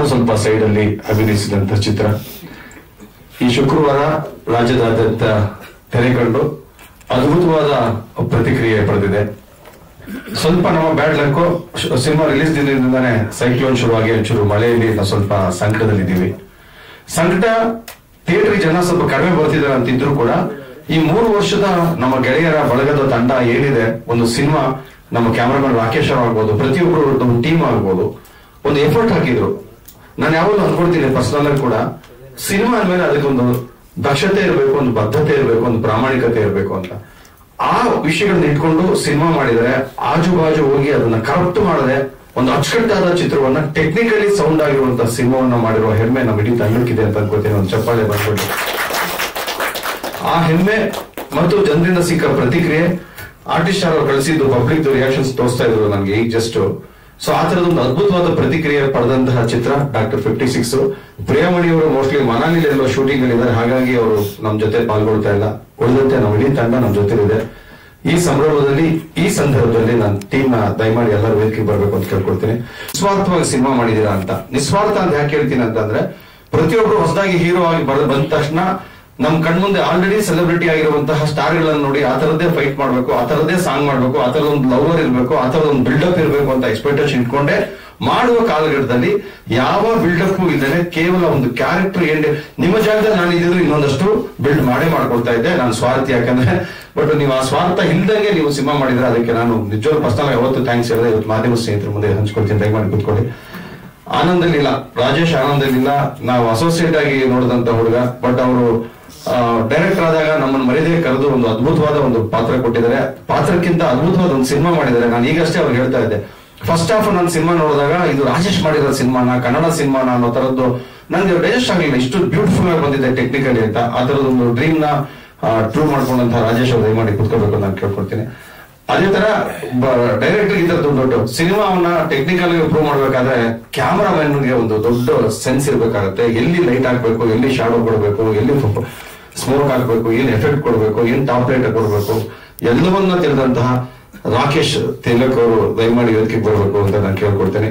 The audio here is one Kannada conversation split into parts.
ನಾನು ಸ್ವಲ್ಪ ಸೈಡ್ ಅಲ್ಲಿ ಅಭಿನಯಿಸಿದಂತ ಚಿತ್ರ ಈ ಶುಕ್ರವಾರ ರಾಜ್ಯದಾದ್ಯಂತ ತೆರೆ ಕಂಡು ಅದ್ಭುತವಾದ ಪ್ರತಿಕ್ರಿಯೆ ಪಡೆದಿದೆ ಸ್ವಲ್ಪ ನಮ್ಮ ಬ್ಯಾಡ್ ಲಕ್ಕು ಸಿನಿಮಾ ರಿಲೀಸ್ ದಿನದಿಂದಾನೇ ಸೈಕ್ಲೋನ್ ಶುರುವಾಗಿ ಒಂಚೂರು ಮಳೆಯಲ್ಲಿ ನಾವು ಸ್ವಲ್ಪ ಸಂಕಟದಲ್ಲಿದ್ದೀವಿ ಸಂಕಟ ಥಿಯೇಟರ್ ಜನ ಸ್ವಲ್ಪ ಕಡಿಮೆ ಬರ್ತಿದ್ದಾರೆ ಅಂತಿದ್ರು ಕೂಡ ಈ ಮೂರು ವರ್ಷದ ನಮ್ಮ ಗೆಳೆಯರ ಬಳಗದ ತಂಡ ಏನಿದೆ ಒಂದು ಸಿನಿಮಾ ನಮ್ಮ ಕ್ಯಾಮರಾಮನ್ ರಾಕೇಶ್ ಅವ್ರು ಆಗ್ಬೋದು ಪ್ರತಿಯೊಬ್ಬರು ನಮ್ಮ ಟೀಮ್ ಆಗ್ಬೋದು ಒಂದು ಎಫರ್ಟ್ ಹಾಕಿದ್ರು ನಾನು ಯಾವಾಗಲೂ ಅನ್ಕೊಳ್ತೀನಿ ಪರ್ಸನಲ್ ಆಗಿ ಕೂಡ ಸಿನಿಮಾ ಅಂದ್ಮೇಲೆ ಅದಕ್ಕೊಂದು ದಕ್ಷತೆ ಇರಬೇಕು ಒಂದು ಬದ್ಧತೆ ಇರಬೇಕು ಒಂದು ಪ್ರಾಮಾಣಿಕತೆ ಇರಬೇಕು ಅಂತ ಆ ವಿಷಯಗಳನ್ನ ಇಟ್ಕೊಂಡು ಸಿನಿಮಾ ಮಾಡಿದರೆ ಆಜು ಬಾಜು ಹೋಗಿ ಅದನ್ನ ಕರೆಕ್ಟ್ ಮಾಡದೆ ಒಂದು ಅಚ್ಚುಕಟ್ಟಾದ ಚಿತ್ರವನ್ನ ಟೆಕ್ನಿಕಲಿ ಸೌಂಡ್ ಆಗಿರುವಂತಹ ಸಿನಿಮಾವನ್ನ ಮಾಡಿರುವ ಹೆಮ್ಮೆ ನಮ್ಮ ಇಡೀ ತಂಡಕ್ಕಿದೆ ಅಂತ ಅನ್ಕೋತೀನಿ ಒಂದು ಚಪ್ಪಾಳೆ ಬಂದ್ಬಿಟ್ಟು ಆ ಹೆಮ್ಮೆ ಮತ್ತು ಜನರಿಂದ ಸಿಕ್ಕ ಪ್ರತಿಕ್ರಿಯೆ ಆರ್ಟಿಸ್ಟ್ ಅವರು ಕಳಿಸಿದ್ದು ಪಬ್ಲಿಕ್ ರಿಯಾಕ್ಷನ್ಸ್ ತೋರಿಸ್ತಾ ಇದ್ರು ನನಗೆ ಈಗ ಜಸ್ಟ್ ಸೊ ಆ ತರದ ಒಂದು ಅದ್ಭುತವಾದ ಪ್ರತಿಕ್ರಿಯೆ ಪಡೆದಂತಹ ಚಿತ್ರ ಡಾಕ್ಟರ್ ಫಿಫ್ಟಿ ಸಿಕ್ಸ್ ಪ್ರಿಯಾಮಣಿ ಅವರು ಮೋಸ್ಟ್ಲಿ ಮನಾಲಿಲಿ ಎಲ್ಲೋ ಶೂಟಿಂಗ್ ಇದ್ದಾರೆ ಹಾಗಾಗಿ ಅವರು ನಮ್ ಜೊತೆ ಪಾಲ್ಗೊಳ್ತಾ ಇಲ್ಲ ಉಳಿದಂತೆ ನಮ್ಮ ಇಡೀ ತಂಡ ನಮ್ ಜೊತೆಲಿದೆ ಈ ಸಂದರ್ಭದಲ್ಲಿ ಈ ಸಂದರ್ಭದಲ್ಲಿ ನಾನು ಟೀಮ್ ನ ದಯಮಾಡಿ ಎಲ್ಲರೂ ವೇದಿಕೆಗೆ ಬರ್ಬೇಕು ಅಂತ ಕೇಳ್ಕೊಳ್ತೀನಿ ನಿಸ್ವಾರ್ಥವಾಗಿ ಸಿನಿಮಾ ಮಾಡಿದೀರಾ ಅಂತ ನಿಸ್ವಾರ್ಥ ಅಂತ ಯಾಕೆ ಹೇಳ್ತೀನಿ ಅಂತಂದ್ರೆ ಪ್ರತಿಯೊಬ್ರು ಹೊಸದಾಗಿ ಹೀರೋ ಆಗಿ ಬರ ಬಂದ ತಕ್ಷಣ ನಮ್ ಕಣ್ಮುಂದೆ ಆಲ್ರೆಡಿ ಸೆಲೆಬ್ರಿಟಿ ಆಗಿರುವಂತಹ ಸ್ಟಾರ್ ಗಳನ್ನ ನೋಡಿ ಆ ತರದ್ದೇ ಫೈಟ್ ಮಾಡ್ಬೇಕು ಆ ತರದ್ದೇ ಸಾಂಗ್ ಮಾಡ್ಬೇಕು ಆ ತರದ ಒಂದು ಲವರ್ ಇರ್ಬೇಕು ಆ ತರದ ಒಂದು ಬಿಲ್ಡಪ್ ಇರ್ಬೇಕು ಅಂತ ಎಕ್ಸ್ಪೆಕ್ಟೇಷನ್ ಇಟ್ಕೊಂಡೆ ಮಾಡುವ ಕಾಲಘಟ್ಟದಲ್ಲಿ ಯಾವ ಬಿಲ್ಡಪ್ ಇಲ್ಲದೆ ಕೇವಲ ಒಂದು ಕ್ಯಾರೆಕ್ಟರ್ ಎಂಡ್ ನಿಮ್ಮ ಜಾಗದಲ್ಲಿ ನಾನು ಇದ್ದಿದ್ರು ಇನ್ನೊಂದಷ್ಟು ಬಿಲ್ಡ್ ಮಾಡೇ ಮಾಡ್ಕೊಳ್ತಾ ಇದ್ದೆ ನಾನು ಸ್ವಾರ್ಥಿ ಯಾಕಂದ್ರೆ ಬಟ್ ನೀವು ಆ ಸ್ವಾರ್ಥ ಇಲ್ದಂಗೆ ನೀವು ಸಿನಿಮಾ ಮಾಡಿದ್ರೆ ಅದಕ್ಕೆ ನಾನು ನಿಜವಾಗ್ಲೂ ಪರ್ಸನಲ್ ಯಾವತ್ತು ಥ್ಯಾಂಕ್ಸ್ ಹೇಳಿದೆ ಇವತ್ತು ಮಾಧ್ಯಮ ಸ್ನೇಹಿತರ ಮುಂದೆ ಹಂಚ್ಕೊಳ್ತೀನಿ ದಯಮಾಡಿ ಕೂತ್ಕೊಳ್ಳಿ ಆನಂದಲಿಲ್ಲ ರಾಜೇಶ್ ಆನಂದಲಿಲ್ಲ ನಾವು ಅಸೋಸಿಯೇಟ್ ಆಗಿ ನೋಡಿದಂತ ಹುಡುಗ ಬಟ್ ಅವರು ಡೈರೆಕ್ಟರ್ ಆದಾಗ ನಮ್ಮನ್ನು ಮರ್ಯಾದೆ ಕರೆದು ಒಂದು ಅದ್ಭುತವಾದ ಒಂದು ಪಾತ್ರ ಕೊಟ್ಟಿದ್ದಾರೆ ಪಾತ್ರಕ್ಕಿಂತ ಅದ್ಭುತವಾದ ಒಂದು ಸಿನಿಮಾ ಮಾಡಿದ್ದಾರೆ ನಾನು ಈಗಷ್ಟೇ ಅವ್ರಿಗೆ ಹೇಳ್ತಾ ಇದ್ದೆ ಫಸ್ಟ್ ಹಾಫ್ ನಾನು ಸಿನಿಮಾ ನೋಡಿದಾಗ ಇದು ರಾಜೇಶ್ ಮಾಡಿರೋ ಸಿನಿಮಾನ ಕನ್ನಡ ಸಿನಿಮಾನ ಅನ್ನೋ ತರದ್ದು ನನಗೆ ಡೈಜೆಸ್ಟ್ ಆಗಲಿಲ್ಲ ಇಷ್ಟು ಬ್ಯೂಟಿಫುಲ್ ಆಗಿ ಬಂದಿದೆ ಟೆಕ್ನಿಕಲಿ ಅಂತ ಆ ತರದೊಂದು ಡ್ರೀಮ್ ನ ಟ್ರೂ ಮಾಡ್ಕೊಂಡಂತ ರಾಜೇಶ್ ಅವ್ರು ದಯಮಾಡಿ ಕುತ್ಕೋಬೇಕು ಅಂತ ನಾನು ಕೇಳ್ಕೊಳ್ತೀನಿ ಅದೇ ತರ ಡೈರೆಕ್ಟರ್ ಈ ತರದ್ದು ದೊಡ್ಡ ಸಿನಿಮಾವನ್ನ ಟೆಕ್ನಿಕಲ್ ಪ್ರೂವ್ ಮಾಡ್ಬೇಕಾದ್ರೆ ಕ್ಯಾಮರಾಮನ್ಗೆ ಒಂದು ದೊಡ್ಡ ಸೆನ್ಸ್ ಇರ್ಬೇಕಾಗತ್ತೆ ಎಲ್ಲಿ ಲೈಟ್ ಹಾಕ್ಬೇಕು ಎಲ್ಲಿ ಶಾಡೋ ಕೊಡ್ಬೇಕು ಎಲ್ಲಿ ಸ್ಮೋಕ್ ಹಾಕ್ಬೇಕು ಏನ್ ಎಫೆಕ್ಟ್ ಕೊಡ್ಬೇಕು ಏನ್ ಟಾಪ್ ಲೈಟ್ ಕೊಡ್ಬೇಕು ಎಲ್ಲವನ್ನ ತಿಳಿದಂತಹ ರಾಕೇಶ್ ತಿಲಕ್ ಅವರು ದಯಮಾಡಿ ವೇದಿಕೆಗೆ ಬರಬೇಕು ಅಂತ ನಾನು ಕೇಳ್ಕೊಡ್ತೇನೆ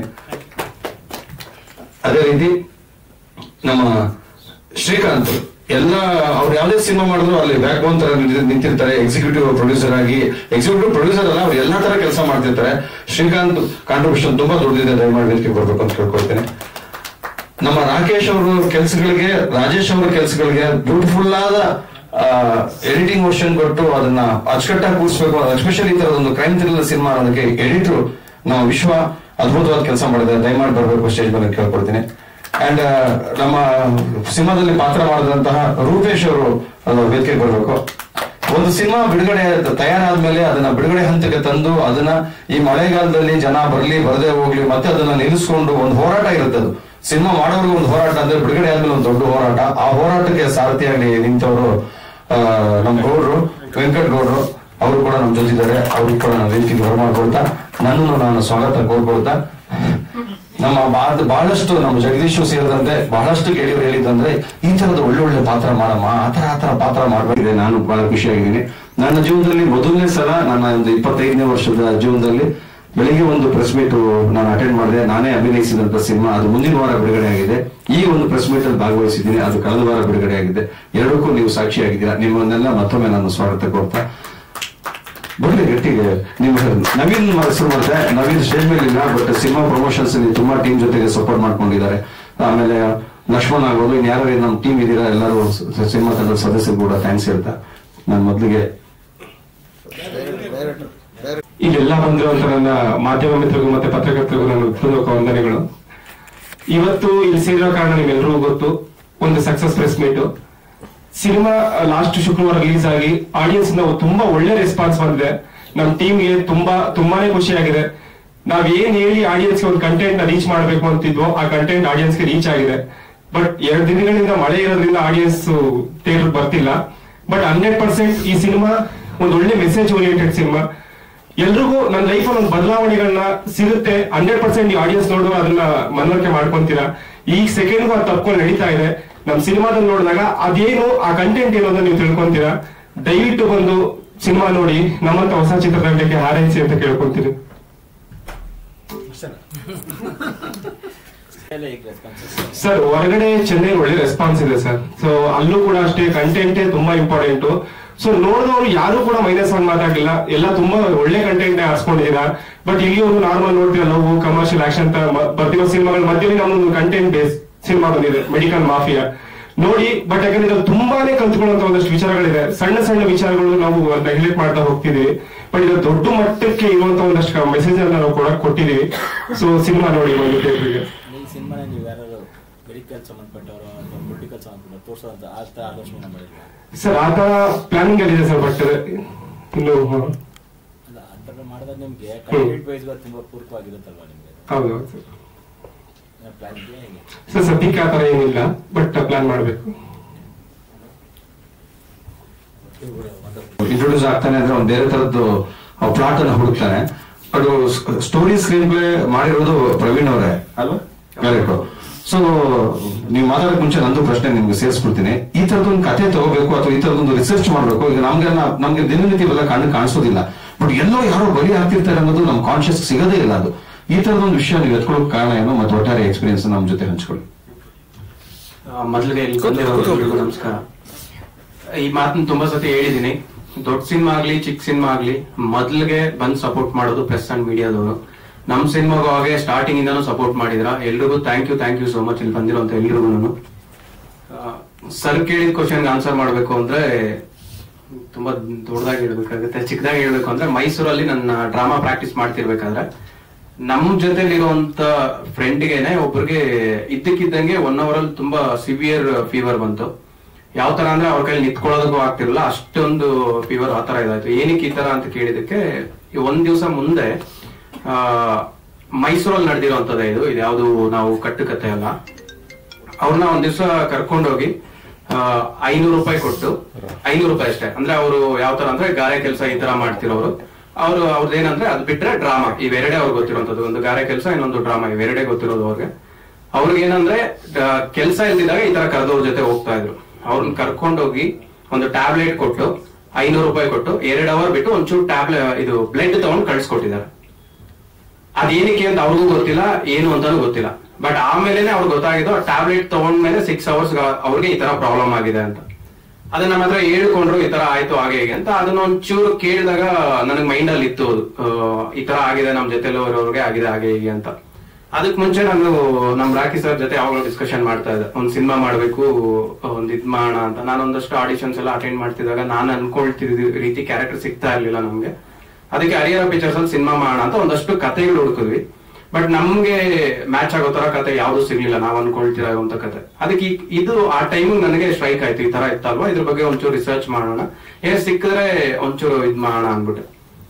ಅದೇ ರೀತಿ ನಮ್ಮ ಶ್ರೀಕಾಂತ್ ಎಲ್ಲ ಅವ್ರು ಯಾವ್ದೇ ಸಿನಿಮಾ ಮಾಡಿದ್ರು ಅಲ್ಲಿ ಬ್ಯಾಕ್ ಬೋನ್ ತರ ನಿಂತಿ- ನಿಂತಿರ್ತಾರೆ ಎಕ್ಸಿಕ್ಯೂಟಿವ್ ಪ್ರೊಡ್ಯೂಸರ್ ಆಗಿ ಎಕ್ಸಿಕ್ಯೂಟಿವ್ ಪ್ರೊಡ್ಯೂಸರ್ ಅಲ್ಲ ಅವ್ರು ಎಲ್ಲಾ ತರ ಕೆಲಸ ಮಾಡ್ತಿರ್ತಾರೆ ಶ್ರೀಕಾಂತ್ ಕಾಂಟ್ರಿಬ್ಯೂಷನ್ ತುಂಬಾ ದೊಡ್ಡದಿದೆ ದಯಮಾಡಿ ವೇದಿಕೆಗೆ ಬರ್ಬೇಕು ಅಂತ ಕೇಳ್ಕೊಳ್ತೇನೆ ನಮ್ಮ ರಾಕೇಶ್ ಅವರು ಕೆಲಸಗಳಿಗೆ ರಾಜೇಶ್ ಅವರ ಕೆಲಸಗಳಿಗೆ ಬ್ಯೂಟಿಫುಲ್ ಆದ ಎಡಿಟಿಂಗ್ ವರ್ಷನ್ ಕೊಟ್ಟು ಅದನ್ನ ಅಚ್ಚುಕಟ್ಟಾಗಿ ಕೂರಿಸಬೇಕು ಎಸ್ಪೆಷಲಿ ಈ ತರದ ಒಂದು ಕ್ರೈಮ್ ಥ್ರಿಲ್ಲರ್ ಸಿನಿಮಾ ಅನ್ನೋದಕ್ಕೆ ಎಡಿಟರ್ ನಮ್ಮ ವಿಶ್ವ ಅದ್ಭುತವಾದ ಕೆಲಸ ಮಾಡಿದೆ ದಯಮಾಡಿ ಬರಬೇಕು ಸ್ಟೇಜ್ ಮೇಲೆ ಕೇಳ್ಕೊಳ್ತೀನಿ ಅಂಡ್ ನಮ್ಮ ಸಿನಿಮಾದಲ್ಲಿ ಪಾತ್ರ ಮಾಡಿದಂತಹ ರೂಪೇಶ್ ಅವರು ಅದು ವೇದಿಕೆಗೆ ಬರಬೇಕು ಒಂದು ಸಿನಿಮಾ ಬಿಡುಗಡೆ ತಯಾರಾದ್ಮೇಲೆ ಅದನ್ನ ಬಿಡುಗಡೆ ಹಂತಕ್ಕೆ ತಂದು ಅದನ್ನ ಈ ಮಳೆಗಾಲದಲ್ಲಿ ಜನ ಬರ್ಲಿ ಬರದೇ ಹೋಗ್ಲಿ ಮತ್ತೆ ಅದನ್ನ ನಿಲ್ಲಿಸ್ಕೊಂಡು ಒಂದು ಹೋರಾಟ ಇರುತ್ತೆ ಅದು ಸಿನಿಮಾ ಮಾಡೋರ್ಗೆ ಒಂದು ಹೋರಾಟ ಅಂದ್ರೆ ಬಿಡುಗಡೆ ಆದ್ಮೇಲೆ ಒಂದು ದೊಡ್ಡ ಹೋರಾಟ ಆ ಹೋರಾಟಕ್ಕೆ ಸಾರಥಿಯಾಗಿ ನಿಂತವರು ಆ, ನಮ್ಮ ಗೌಡ್ರು ವೆಂಕಟ್ ಗೌಡ್ರು ಅವರು ಕೂಡ ನಮ್ಮ ಜೊತೆಗಿದ್ದಾರೆ ಅವ್ರಿಗೆ ಕೂಡ ನಾನು ವೇದಿಕೆಗೆ ಬರಮಾಡ್ಕೊಳ್ತಾ ನನ್ನನ್ನು ನಾನು ಸ್ವಾಗತ ಕೋರ್ಕೊಳ್ತಾ ನಮ್ಮ ಬಾ- ಬಹಳಷ್ಟು ನಮ್ಮ ಜಗದೀಶ್ ಸೇರಿದಂತೆ ಬಹಳಷ್ಟು ಗೆಳೆಯರು ಹೇಳಿದಂದ್ರೆ ಈ ತರದ ಒಳ್ಳೆ ಒಳ್ಳೆ ಪಾತ್ರ ಮಾಡಮ್ಮ ಆತರ ಆತರ ಪಾತ್ರ ಮಾಡಬೇಕಿದೆ ನಾನು ಬಹಳ ಖುಷಿಯಾಗಿದ್ದೀನಿ ನನ್ನ ಜೀವನದಲ್ಲಿ ಮೊದಲನೇ ಸಲ ನನ್ನ ಒಂದು ಇಪ್ಪತ್ತೈದನೇ ವರ್ಷದ ಜೀವನದಲ್ಲಿ ಬೆಳಿಗ್ಗೆ ಒಂದು ಪ್ರೆಸ್ ಮೀಟ್ ನಾನು ಅಟೆಂಡ್ ಮಾಡಿದೆ ನಾನೇ ಅಭಿನಯಿಸಿದಂತ ಸಿನಿಮಾ ಅದು ಮುಂದಿನ ವಾರ ಬಿಡುಗಡೆ ಆಗಿದೆ ಈ ಒಂದು ಪ್ರೆಸ್ ಮೀಟ್ ಅಲ್ಲಿ ಭಾಗವಹಿಸಿದ್ದೀನಿ ಅದು ಕಳೆದ ವಾರ ಬಿಡುಗಡೆ ಆಗಿದೆ ಎರಡಕ್ಕೂ ನೀವು ಸಾಕ್ಷಿಯಾಗಿದ್ದೀರಾ ನಿಮ್ಮನ್ನೆಲ್ಲ ಮತ್ತೊಮ್ಮೆ ನಾನು ಸ್ವಾಗತ ಕೋರ್ತಾ ಬರ್ಲಿ ಗಟ್ಟಿಗೆ ನೀವು ನವೀನ್ ಹೆಸರು ಮಾಡಿದೆ ನವೀನ್ ಸ್ಟೇಜ್ ಮೇಲೆ ಇಲ್ಲ ಬಟ್ ಸಿನಿಮಾ ಪ್ರಮೋಷನ್ಸ್ ಅಲ್ಲಿ ತುಂಬಾ ಟೀಮ್ ಜೊತೆಗೆ ಸಪೋರ್ಟ್ ಮಾಡ್ಕೊಂಡಿದ್ದಾರೆ ಆಮೇಲೆ ಲಕ್ಷ್ಮಣ್ ಆಗ್ಬೋದು ಇನ್ ಯಾರು ನಮ್ಮ ಟೀಮ್ ಇದೀರಾ ಎಲ್ಲರೂ ಸ- ಸಿನಿಮಾ ತಂಡದ ಸದಸ್ಯರು ಕೂಡ ಥ್ಯಾಂಕ್ಸ್ ಹೇಳ್ತಾ ನಾನು ಮೊದಲಿಗೆ ಇಲ್ಲೆಲ್ಲ ಬಂದಿರುವಂತ ನನ್ನ ಮಾಧ್ಯಮ ಮಿತ್ರರಿಗೂ ಮತ್ತೆ ಪತ್ರಕರ್ತರಿಗೂ ನನ್ನ ಹೃತ್ಪೂರ್ವಕ ವಂದನೆಗಳು ಇವತ್ತು ಇಲ್ಲಿ ಸೇರಿರೋ ಕಾರಣ ನಿಮ್ಮೆಲ್ಲರಿಗೂ ಗೊತ್ತು ಒಂದು success press meet cinema last ಶುಕ್ರವಾರ ರಿಲೀಸ್ ಆಗಿ ಆಡಿಯನ್ಸ್ ಇಂದ ತುಂಬಾ ಒಳ್ಳೆ ರೆಸ್ಪಾನ್ಸ್ ಬಂದಿದೆ ನಮ್ಮ ಟೀಮ್ಗೆ ತುಂಬಾ ತುಂಬಾನೇ ಖುಷಿಯಾಗಿದೆ ನಾವ್ ಏನ್ ಹೇಳಿ ಆಡಿಯನ್ಸ್ ಒಂದು ಕಂಟೆಂಟ್ ನ ರೀಚ್ ಮಾಡಬೇಕು ಅಂತಿದ್ವೋ ಆ ಕಂಟೆಂಟ್ ಆಡಿಯನ್ಸ್ ಗೆ ರೀಚ್ ಆಗಿದೆ ಬಟ್ ಎರಡು ದಿನಗಳಿಂದ ಮಳೆ ಇರೋದ್ರಿಂದ ಆಡಿಯನ್ಸ್ ಥಿಯೇಟರ್ ಬರ್ತಿಲ್ಲ ಬಟ್ ಹಂಡ್ರೆಡ್ ಪರ್ಸೆಂಟ್ ಈ ಸಿನಿಮಾ ಒಂದು ಒಳ್ಳೆ ಮೆಸೇಜ್ ಓರಿಯೆಂಟೆಡ್ ಸಿನಿಮಾ ಎಲ್ರಿಗೂ ನನ್ನ ಲೈಫಲ್ಲಿ ಒಂದು ಬದಲಾವಣೆಗಳನ್ನ ಸಿಗುತ್ತೆ ಹಂಡ್ರೆಡ್ ಪರ್ಸೆಂಟ್ ನೀವು ಆಡಿಯನ್ಸ್ ನೋಡುವ ಅದನ್ನ ಮನವರಿಕೆ ಮಾಡ್ಕೊಂತೀರಾ ಈ ಸೆಕೆಂಡ್ ಅದು ತಪ್ಕೊಂಡು ನಡೀತಾ ಇದೆ ನಮ್ ಸಿನಿಮಾದಲ್ಲಿ ನೋಡಿದಾಗ ಅದೇನು ಆ ಕಂಟೆಂಟ್ ಏನು ಅಂತ ನೀವು ತಿಳ್ಕೊಂತೀರಾ ದಯವಿಟ್ಟು ಬಂದು ಸಿನಿಮಾ ನೋಡಿ ನಮ್ಮಂತ ಹೊಸ ಚಿತ್ರರಂಗಕ್ಕೆ ಹಾರೈಸಿ ಅಂತ ಕೇಳ್ಕೊಂತೀನಿ ಎಲ್ಲ ಹೇಗೆ ರೆಸ್ಪಾನ್ಸಸ್ ಸರ್ ಹೊರಗಡೆ ಚೆನ್ನೈ ಒಳ್ಳೆ ರೆಸ್ಪಾನ್ಸ್ ಇದೆ ಸರ್ ಸೊ ಅಲ್ಲೂ ಕೂಡ ಅಷ್ಟೇ ಕಂಟೆಂಟೇ ತುಂಬಾ ಇಂಪಾರ್ಟೆಂಟ್ ಸೊ ನೋಡಿದವರು ಯಾರು ಕೂಡ ಮೈನಸ್ ಆಗಿ ಮಾತಾಡಲಿಲ್ಲ ಎಲ್ಲ ತುಂಬಾ ಒಳ್ಳೆ ಕಂಟೆಂಟ್ ಹಾಸ್ಕೊಂಡಿದ್ದೀರಾ ಬಟ್ ಇಲ್ಲಿಯವರು ನಾರ್ಮಲ್ ನೋಡ್ತೀರ ಲವ್ ಕಮರ್ಷಿಯಲ್ ಆಕ್ಷನ್ ಅಂತ ಮ- ಬರ್ತಿರೋ ಸಿನಿಮಾಗಳ ಮಧ್ಯದಲ್ಲಿ ನಮ್ಮೊಂದು ಕಂಟೆಂಟ್ ಬೇಸ್ ಸಿನಿಮಾ ಬಂದಿದೆ ಮೆಡಿಕಲ್ ಮಾಫಿಯಾ ನೋಡಿ ಬಟ್ ಯಾಕಂದ್ರೆ ಇದ್ರಲ್ಲಿ ತುಂಬಾನೇ ಕಲ್ತ್ಕೊಳ್ಳುವಂತ ಒಂದಷ್ಟು ವಿಚಾರಗಳಿದೆ ಸಣ್ಣ ಸಣ್ಣ ವಿಚಾರಗಳು ನಾವು ನೆಗ್ಲೆಕ್ಟ್ ಮಾಡ್ತಾ ಹೋಗ್ತಿದೀವಿ ಬಟ್ ಇದು ದೊಡ್ಡ ಮಟ್ಟಕ್ಕೆ ಇರುವಂತ ಒಂದಷ್ಟು ಮೆಸೇಜ್ ಅನ್ನ ನಾವು ಕೊಡಕ್ ಕೊಟ್ಟಿದೀವಿ ಸೊ ಸಿನಿಮಾ ನೋಡಿ ಒಂದು ಥಿಯೇಟರ್ಗೆ ಈ ಸಿನಿಮಾನ ನೀವು ಯಾರು ಮೆಡಿಕಲ್ ಸಂಬಂಧಪಟ್ಟವರು ಅಥವಾ ಪೊಲಿಟಿಕಲ್ ಸಂಬಂಧಪಟ್ಟ ತೋರಿಸೋಂಥ ಆ ಥರ ಆಲೋಚನೆ ಮಾಡಿಲ್ಲ ಸರ್ ಆ ತರ ಪ್ಲಾನಿಂಗ್ ಅಲ್ಲಿ ಇದೆ ಸರ್ ಬಟ್ ಇನ್ನು ಹ, ಅಲ್ಲ ಆ ಥರ ಮಾಡಿದಾಗ ನಿಮಗೆ ಕಂಟೆಂಟ್ ವೈಸ್ ತುಂಬಾ ಪೂರಕವಾಗಿರುತ್ತಲ್ವಾ ನಿಮಗೆ ಹೌದು ಹೌದು ಸರ್ ಪ್ಲಾನ್ ಇದೆಯಾ ಹೇಗೆ ಸರ್ ಸದ್ಯಕ್ಕೆ ಆ ತರ ಏನಿಲ್ಲ ಬಟ್ ಪ್ಲಾನ್ ಮಾಡ್ಬೇಕು ಇಂಟ್ರೊಡ್ಯೂಸ್ ಆಗ್ತಾನೆ ಅಂದ್ರೆ ಒಂದು ಬೇರೆ ತರದ್ದು ಪ್ಲಾಟ್ ಅನ್ನು ಹುಡುಕ್ತಾನೆ ಅದು ಸ್ಟೋರಿ ಸ್ಕ್ರೀನ್ ಪ್ಲೇ ಮಾಡಿರೋದು ಪ್ರವೀಣ್ ಅವರೇ ಅಲ್ವಾ ಕರೆಕ್ಟ್ ಸೊ ನೀವು ಮಾತಾಡಕ್ ಮುಂಚೆ ನಂದು ಪ್ರಶ್ನೆ ನಿಮ್ಗೆ ಸೇರಿಸ್ಬಿಡ್ತೀನಿ ಈ ತರದೊಂದು ಕಥೆ ತಗೋಬೇಕು ಅಥವಾ ಈ ತರದೊಂದು ರಿಸರ್ಚ್ ಮಾಡಬೇಕು ಈಗ ನಮ್ಗೆ ನಮ್ಗೆ ದಿನನಿತ್ಯ ಇವೆಲ್ಲ ಕಣ್ಣು ಕಾಣಿಸೋದಿಲ್ಲ ಬಟ್ ಎಲ್ಲೋ ಯಾರೋ ಬಲಿ ಆಗ್ತಿರ್ತಾರೆ ಅನ್ನೋದು ನಮ್ ಕಾನ್ಶಿಯಸ್ ಸಿಗೋದೇ ಇಲ್ಲ ಅದು ಈ ತರದೊಂದು ವಿಷಯ ನೀವು ಎತ್ಕೊಳ್ಳೋಕೆ ಕಾರಣ ಏನು ಮತ್ತೆ ಒಟ್ಟಾರೆ ಎಕ್ಸ್ಪೀರಿಯನ್ಸ್ ನಮ್ಮ ಜೊತೆ ಹಂಚ್ಕೊಳ್ಳಿ ಆ, ಮೊದಲಿಗೆ ಇಲ್ಲಿ ಬಂದಿರೋರಿಗೂ ನಮಸ್ಕಾರ ಈ ಮಾತನ್ನ ತುಂಬಾ ಸತಿ ಹೇಳಿದೀನಿ ದೊಡ್ಡ ಸಿನಿಮಾ ಆಗ್ಲಿ ಚಿಕ್ಕ ಸಿನಿಮಾ ಆಗ್ಲಿ ಮೊದಲಿಗೆ ಬಂದ್ ಸಪೋರ್ಟ್ ಮಾಡೋದು ಪ್ರೆಸ್ ಅಂಡ್ ಮೀಡಿಯಾದವರು ನಮ್ ಸಿನಿಮಾಗೂ ಹಾಗೆ ಸ್ಟಾರ್ಟಿಂಗ್ ಇಂದಾನು ಸಪೋರ್ಟ್ ಮಾಡಿದ್ರ ಎಲ್ರಿಗೂ thank you thank you so much ಇಲ್ಲಿ ಬಂದಿರೋಂತ ಎಲ್ರಿಗೂ ಸರ್ ಕೇಳಿದ ಕ್ವಶನ್ ಆನ್ಸರ್ ಮಾಡ್ಬೇಕು ಅಂದ್ರೆ ತುಂಬಾ ದೊಡ್ಡದಾಗಿ ಹೇಳ್ಬೇಕಾಗುತ್ತೆ ಚಿಕ್ಕದಾಗಿ ಹೇಳ್ಬೇಕು ಅಂದ್ರೆ ಮೈಸೂರಲ್ಲಿ ನನ್ನ ಡ್ರಾಮಾ ಪ್ರಾಕ್ಟೀಸ್ ಮಾಡ್ತಿರ್ಬೇಕಾದ್ರೆ ನಮ್ ಜೊತೆಲಿರುವಂತ ಫ್ರೆಂಡ್ಗೆನೆ ಒಬ್ರಿಗೆ ಇದ್ದಕ್ಕಿದ್ದಂಗೆ ಒನ್ ಅವರ್ ಅಲ್ಲಿ ತುಂಬಾ ಸಿವಿಯರ್ ಫೀವರ್ ಬಂತು ಯಾವ ತರ ಅಂದ್ರೆ ಅವ್ರ ಕೈಲಿ ನಿಂತ್ಕೊಳ್ಳೋದಕ್ಕೂ ಆಗ್ತಿರಲಿಲ್ಲ ಅಷ್ಟೊಂದು ಫೀವರ್ ಆ ತರ ಇದಾಯ್ತು ಏನಕ್ಕೆ ಈ ತರ ಅಂತ ಕೇಳಿದಕ್ಕೆ ಈ ಒಂದ್ ದಿವಸ ಮುಂದೆ ಆ ಮೈಸೂರಲ್ಲಿ ನಡೆದಿರುವಂತದ್ದು ಇದು ಇದು ಯಾವ್ದು ನಾವು ಕಟ್ಟುಕತೆ ಅಲ್ಲ ಅವ್ರನ್ನ ಒಂದ್ ದಿವಸ ಕರ್ಕೊಂಡೋಗಿ ಐನೂರು ರೂಪಾಯಿ ಕೊಟ್ಟು ಐನೂರು ರೂಪಾಯಿ ಅಷ್ಟೇ ಅಂದ್ರೆ ಅವರು ಯಾವ ತರ ಅಂದ್ರೆ ಗಾರೆ ಕೆಲಸ ಈ ತರ ಮಾಡ್ತಿರೋರು ಅವರು ಅವ್ರದ್ದು ಏನಂದ್ರೆ ಅದು ಬಿಟ್ರೆ ಡ್ರಾಮಾ ಇವೆರಡೇ ಅವ್ರಿಗೆ ಗೊತ್ತಿರುವಂತದ್ದು ಒಂದು ಗಾರೆ ಕೆಲಸ ಇನ್ನೊಂದು ಡ್ರಾಮಾ ಇವೆರಡೇ ಗೊತ್ತಿರೋದು ಅವ್ರಿಗೆ ಅವ್ರಿಗೆ ಏನಂದ್ರೆ ಕೆಲಸ ಇಲ್ದಿದ್ದಾಗ ಈ ತರ ಕರೆದವ್ರ ಜೊತೆ ಹೋಗ್ತಾ ಇದ್ರು ಅವ್ರನ್ನ ಕರ್ಕೊಂಡೋಗಿ ಒಂದು ಟ್ಯಾಬ್ಲೆಟ್ ಕೊಟ್ಟು ಐನೂರು ರೂಪಾಯಿ ಕೊಟ್ಟು ಎರಡ್ ಅವರ್ ಬಿಟ್ಟು ಒಂಚೂರು ಟ್ಯಾಬ್ಲೆಟ್ ಇದು ಬ್ಲಡ್ ತಗೊಂಡು ಕಳ್ಸಿಕೊಟ್ಟಿದ್ದಾರೆ ಅದೇನಕ್ಕೆ ಅಂತ ಅವ್ರಿಗೂ ಗೊತ್ತಿಲ್ಲ ಏನು ಅಂತಾನು ಗೊತ್ತಿಲ್ಲ ಬಟ್ ಆಮೇಲೆ ಅವ್ರಿಗೆ ಗೊತ್ತಾಗಿದ್ದು ಟ್ಯಾಬ್ಲೆಟ್ ತಗೊಂಡ್ಮೇಲೆ ಸಿಕ್ಸ್ ಅವರ್ಸ್ ಅವ್ರಿಗೆ ಈ ತರ ಪ್ರಾಬ್ಲಮ್ ಆಗಿದೆ ಅಂತ ಅದನ್ನ ನಮ್ಮ ಹತ್ರ ಹೇಳ್ಕೊಂಡ್ರು ಈ ತರ ಆಯ್ತು ಹಾಗೆ ಹೀಗೆ ಅಂತ ಅದನ್ನ ಒಂಚೂರು ಕೇಳಿದಾಗ ನನಗ್ ಮೈಂಡ್ ಅಲ್ಲಿ ಇತ್ತು ಅದು ಆ, ಈ ತರ ಆಗಿದೆ ನಮ್ ಜೊತೆಲಿರೋರ್ಗೆ ಆಗಿದೆ ಹಾಗೆ ಹೀಗೆ ಅಂತ ಅದಕ್ ಮುಂಚೆ ನಾನು ನಮ್ ರಾಕಿ ಸರ್ ಜೊತೆ ಯಾವಾಗಲೂ ಡಿಸ್ಕಷನ್ ಮಾಡ್ತಾ ಇದ್ದೆ ಒಂದ್ ಸಿನಿಮಾ ಮಾಡ್ಬೇಕು ಒಂದ್ ಇದ್ ಮಾಡೋಣ ಅಂತ ನಾನು ಒಂದಷ್ಟು ಆಡಿಷನ್ಸ್ ಎಲ್ಲ ಅಟೆಂಡ್ ಮಾಡ್ತಿದ್ದಾಗ ನಾನು ಅನ್ಕೊಳ್ತಿದ್ದ ರೀತಿ ಕ್ಯಾರೆಕ್ಟರ್ ಸಿಗ್ತಾ ಇರ್ಲಿಲ್ಲ ನಮ್ಗೆ ಅದಕ್ಕೆ ಹರಿಹರ ಪಿಕ್ಚರ್ಸ್ ಅಲ್ಲಿ ಸಿನಿಮಾ ಮಾಡೋಣ ಅಂತ ಒಂದಷ್ಟು ಕಥೆಗಳು ಹುಡುಕಿದ್ವಿ ಬಟ್ ನಮ್ಗೆ ಮ್ಯಾಚ್ ಆಗೋ ತರ ಕತೆ ಯಾವ್ದು ಸಿಗ್ಲಿಲ್ಲ ನಾವ್ ಅನ್ಕೊಳ್ತಿರೋಂತ ಕತೆ ಅದಕ್ಕೆ ಈ- ಇದು ಆ ಟೈಮ್ ನನಗೆ ಸ್ಟ್ರೈಕ್ ಆಯ್ತು ಈ ತರ ಇತ್ತಲ್ವಾ ಇದ್ರ ಬಗ್ಗೆ ಒಂಚೂರು ರಿಸರ್ಚ್ ಮಾಡೋಣ ಏ ಸಿಕ್ಕಿದ್ರೆ ಒಂಚೂರು ಇದ್ ಮಾಡೋಣ ಅನ್ಬಿಟ್ಟು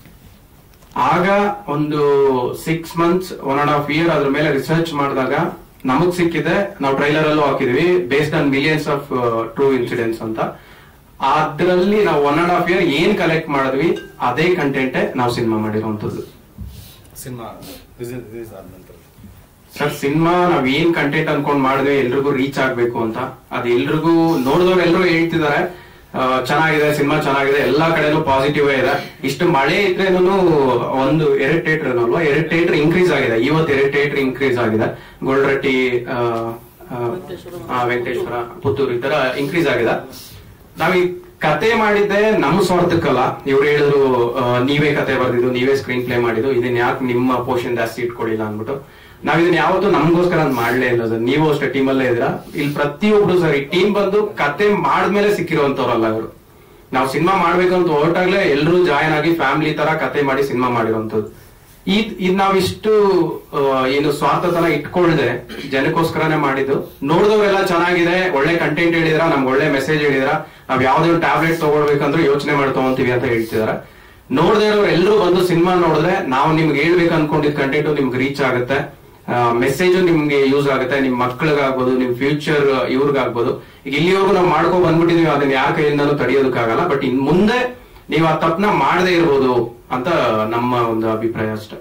ಆಗ ಒಂದು six months one and half year ಅದ್ರ ಮೇಲೆ ರಿಸರ್ಚ್ ಮಾಡಿದಾಗ ನಮಗ್ ಸಿಕ್ಕಿದೆ ನಾವು ಟ್ರೈಲರ್ ಅಲ್ಲೂ ಹಾಕಿದ್ವಿ based on millions of true incidents ಅಂತ ಅದ್ರಲ್ಲಿ ನಾವು ಒನ್ ಅಂಡ್ ಹಾಫ್ ಇಯರ್ ಏನ್ ಕಲೆಕ್ಟ್ ಮಾಡಿದ್ವಿ ಅದೇ ಕಂಟೆಂಟೇ ನಾವು ಸಿನಿಮಾ ಮಾಡಿರುವಂತದ್ದು ಸಿನಿಮಾ ರಿಲೀಸ್ ಆದ ನಂತರ ಸರ್ ಸಿನಿಮಾ ನಾವ್ ಏನ್ ಕಂಟೆಂಟ್ ಅನ್ಕೊಂಡ್ ಮಾಡಿದ್ವಿ ಎಲ್ರಿಗೂ ರೀಚ್ ಆಗ್ಬೇಕು ಅಂತ ಅದ್ ಎಲ್ರಿಗೂ ನೋಡಿದವ್ರು ಎಲ್ರು ಹೇಳ್ತಿದ್ದಾರೆ ಆ, ಚೆನ್ನಾಗಿದೆ ಸಿನಿಮಾ ಚೆನ್ನಾಗಿದೆ ಎಲ್ಲಾ ಕಡೆನೂ ಪಾಸಿಟಿವ್ ಇದೆ ಇಷ್ಟು ಮಳೆ ಇದ್ರೇನು ಒಂದು ಎರಡ್ ಥಿಯೇಟರ್ ಅಲ್ವಾ ಎರಡ್ ಥಿಯೇಟರ್ ಇನ್ಕ್ರೀಸ್ ಆಗಿದೆ ಇವತ್ತು ಎರಡ್ ಥಿಯೇಟರ್ ಇನ್ಕ್ರೀಸ್ ಆಗಿದೆ ಗೋಲ್ರಟ್ಟಿ ಆ, ಆ, ಆ, ವೆಂಕಟೇಶ್ವರ ಪುತ್ತೂರು ಈ ತರ ಇನ್ಕ್ರೀಸ್ ಆಗಿದೆ ನಾವ್ ಈ ಕತೆ ಮಾಡಿದ್ದೆ ನಮ್ಮ ಸ್ವಾರ್ಥಕ್ಕಲ್ಲ ಇವ್ರು ಹೇಳಿದ್ರು ಆ, ನೀವೇ ಕತೆ ಬರ್ದಿದ್ದು ನೀವೇ ಸ್ಕ್ರೀನ್ ಪ್ಲೇ ಮಾಡಿದ್ದು ಇದನ್ನ ಯಾಕೆ ನಿಮ್ಮ ಪೋರ್ಷನ್ ಜಾಸ್ತಿ ಇಟ್ಕೊಳ್ಳಿಲ್ಲ ಅಂದ್ಬಿಟ್ಟು ನಾವ್ ಇದನ್ನ ಯಾವತ್ತೂ ನಮಗೋಸ್ಕರ ಅಂತ ಮಾಡ್ಲೇ ಇಲ್ಲ ಸರ್ ನೀವು ಅಷ್ಟೇ ಟೀಮ್ ಅಲ್ಲೇ ಇದ್ರ ಇಲ್ಲಿ ಪ್ರತಿಯೊಬ್ರು ಸರ್ ಈ ಟೀಮ್ ಬಂದು ಕತೆ ಮಾಡಿದ್ಮೇಲೆ ಸಿಕ್ಕಿರುವಂತವ್ರಲ್ಲ ಇವರು ನಾವು ಸಿನಿಮಾ ಮಾಡ್ಬೇಕು ಅಂತ ಹೊರಟಾಗ್ಲೇ ಎಲ್ಲರೂ ಜಾಯ್ನ್ ಆಗಿ ಫ್ಯಾಮಿಲಿ ತರ ಕತೆ ಮಾಡಿ ಸಿನಿಮಾ ಮಾಡಿರುವಂತದ್ದು ಇದ್ ಇದ್ ನಾವಿಷ್ಟು ಆ, ಏನು ಸ್ವಾರ್ಥತನ ಇಟ್ಕೊಳ್ದೆ ಜನಕ್ಕೋಸ್ಕರನೇ ಮಾಡಿದ್ದು ನೋಡಿದವರೆಲ್ಲ ಚೆನ್ನಾಗಿದೆ ಒಳ್ಳೆ ಕಂಟೆಂಟ್ ಹೇಳಿದ್ರ ನಮ್ಗೆ ಒಳ್ಳೆ ಮೆಸೇಜ್ ಹೇಳಿದ್ರ ನಾವ್ ಯಾವ್ದೇ ಟ್ಯಾಬ್ಲೆಟ್ ತಗೊಳ್ಬೇಕಂದ್ರೂ ಯೋಚನೆ ಮಾಡಿ ತಗೊಂತೀವಿ ಅಂತ ಹೇಳ್ತಿದಾರೆ ನೋಡದೇ ಇರೋರು ಎಲ್ಲರೂ ಬಂದು ಸಿನಿಮಾ ನೋಡಿದ್ರೆ ನಾವು ನಿಮ್ಗೆ ಹೇಳ್ಬೇಕು ಅನ್ಕೊಂಡಿದ್ ಕಂಟೆಂಟ್ ನಿಮ್ಗೆ ರೀಚ್ ಆಗುತ್ತೆ ಮೆಸೇಜ್ ನಿಮ್ಗೆ ಯೂಸ್ ಆಗುತ್ತೆ ನಿಮ್ ಮಕ್ಳಿಗಾಗ್ಬೋದು ನಿಮ್ ಫ್ಯೂಚರ್ ಇವ್ರಿಗಾಗ್ಬೋದು ಈಗ ಇಲ್ಲಿವರೆಗೂ ನಾವು ಮಾಡ್ಕೊ ಬಂದ್ಬಿಟ್ಟಿದೀವಿ ಅದನ್ನ ಯಾರ ಕೈಯಿಂದನೂ ತಡೆಯೋದಕ್ಕಾಗಲ್ಲ ಬಟ್ ಇನ್ ಮುಂದೆ ನೀವು ಆ ತಪ್ಪನ ಮಾಡದೇ ಇರ್ಬೋದು ಅಂತ ನಮ್ಮ ಒಂದು ಅಭಿಪ್ರಾಯ ಅಷ್ಟೇ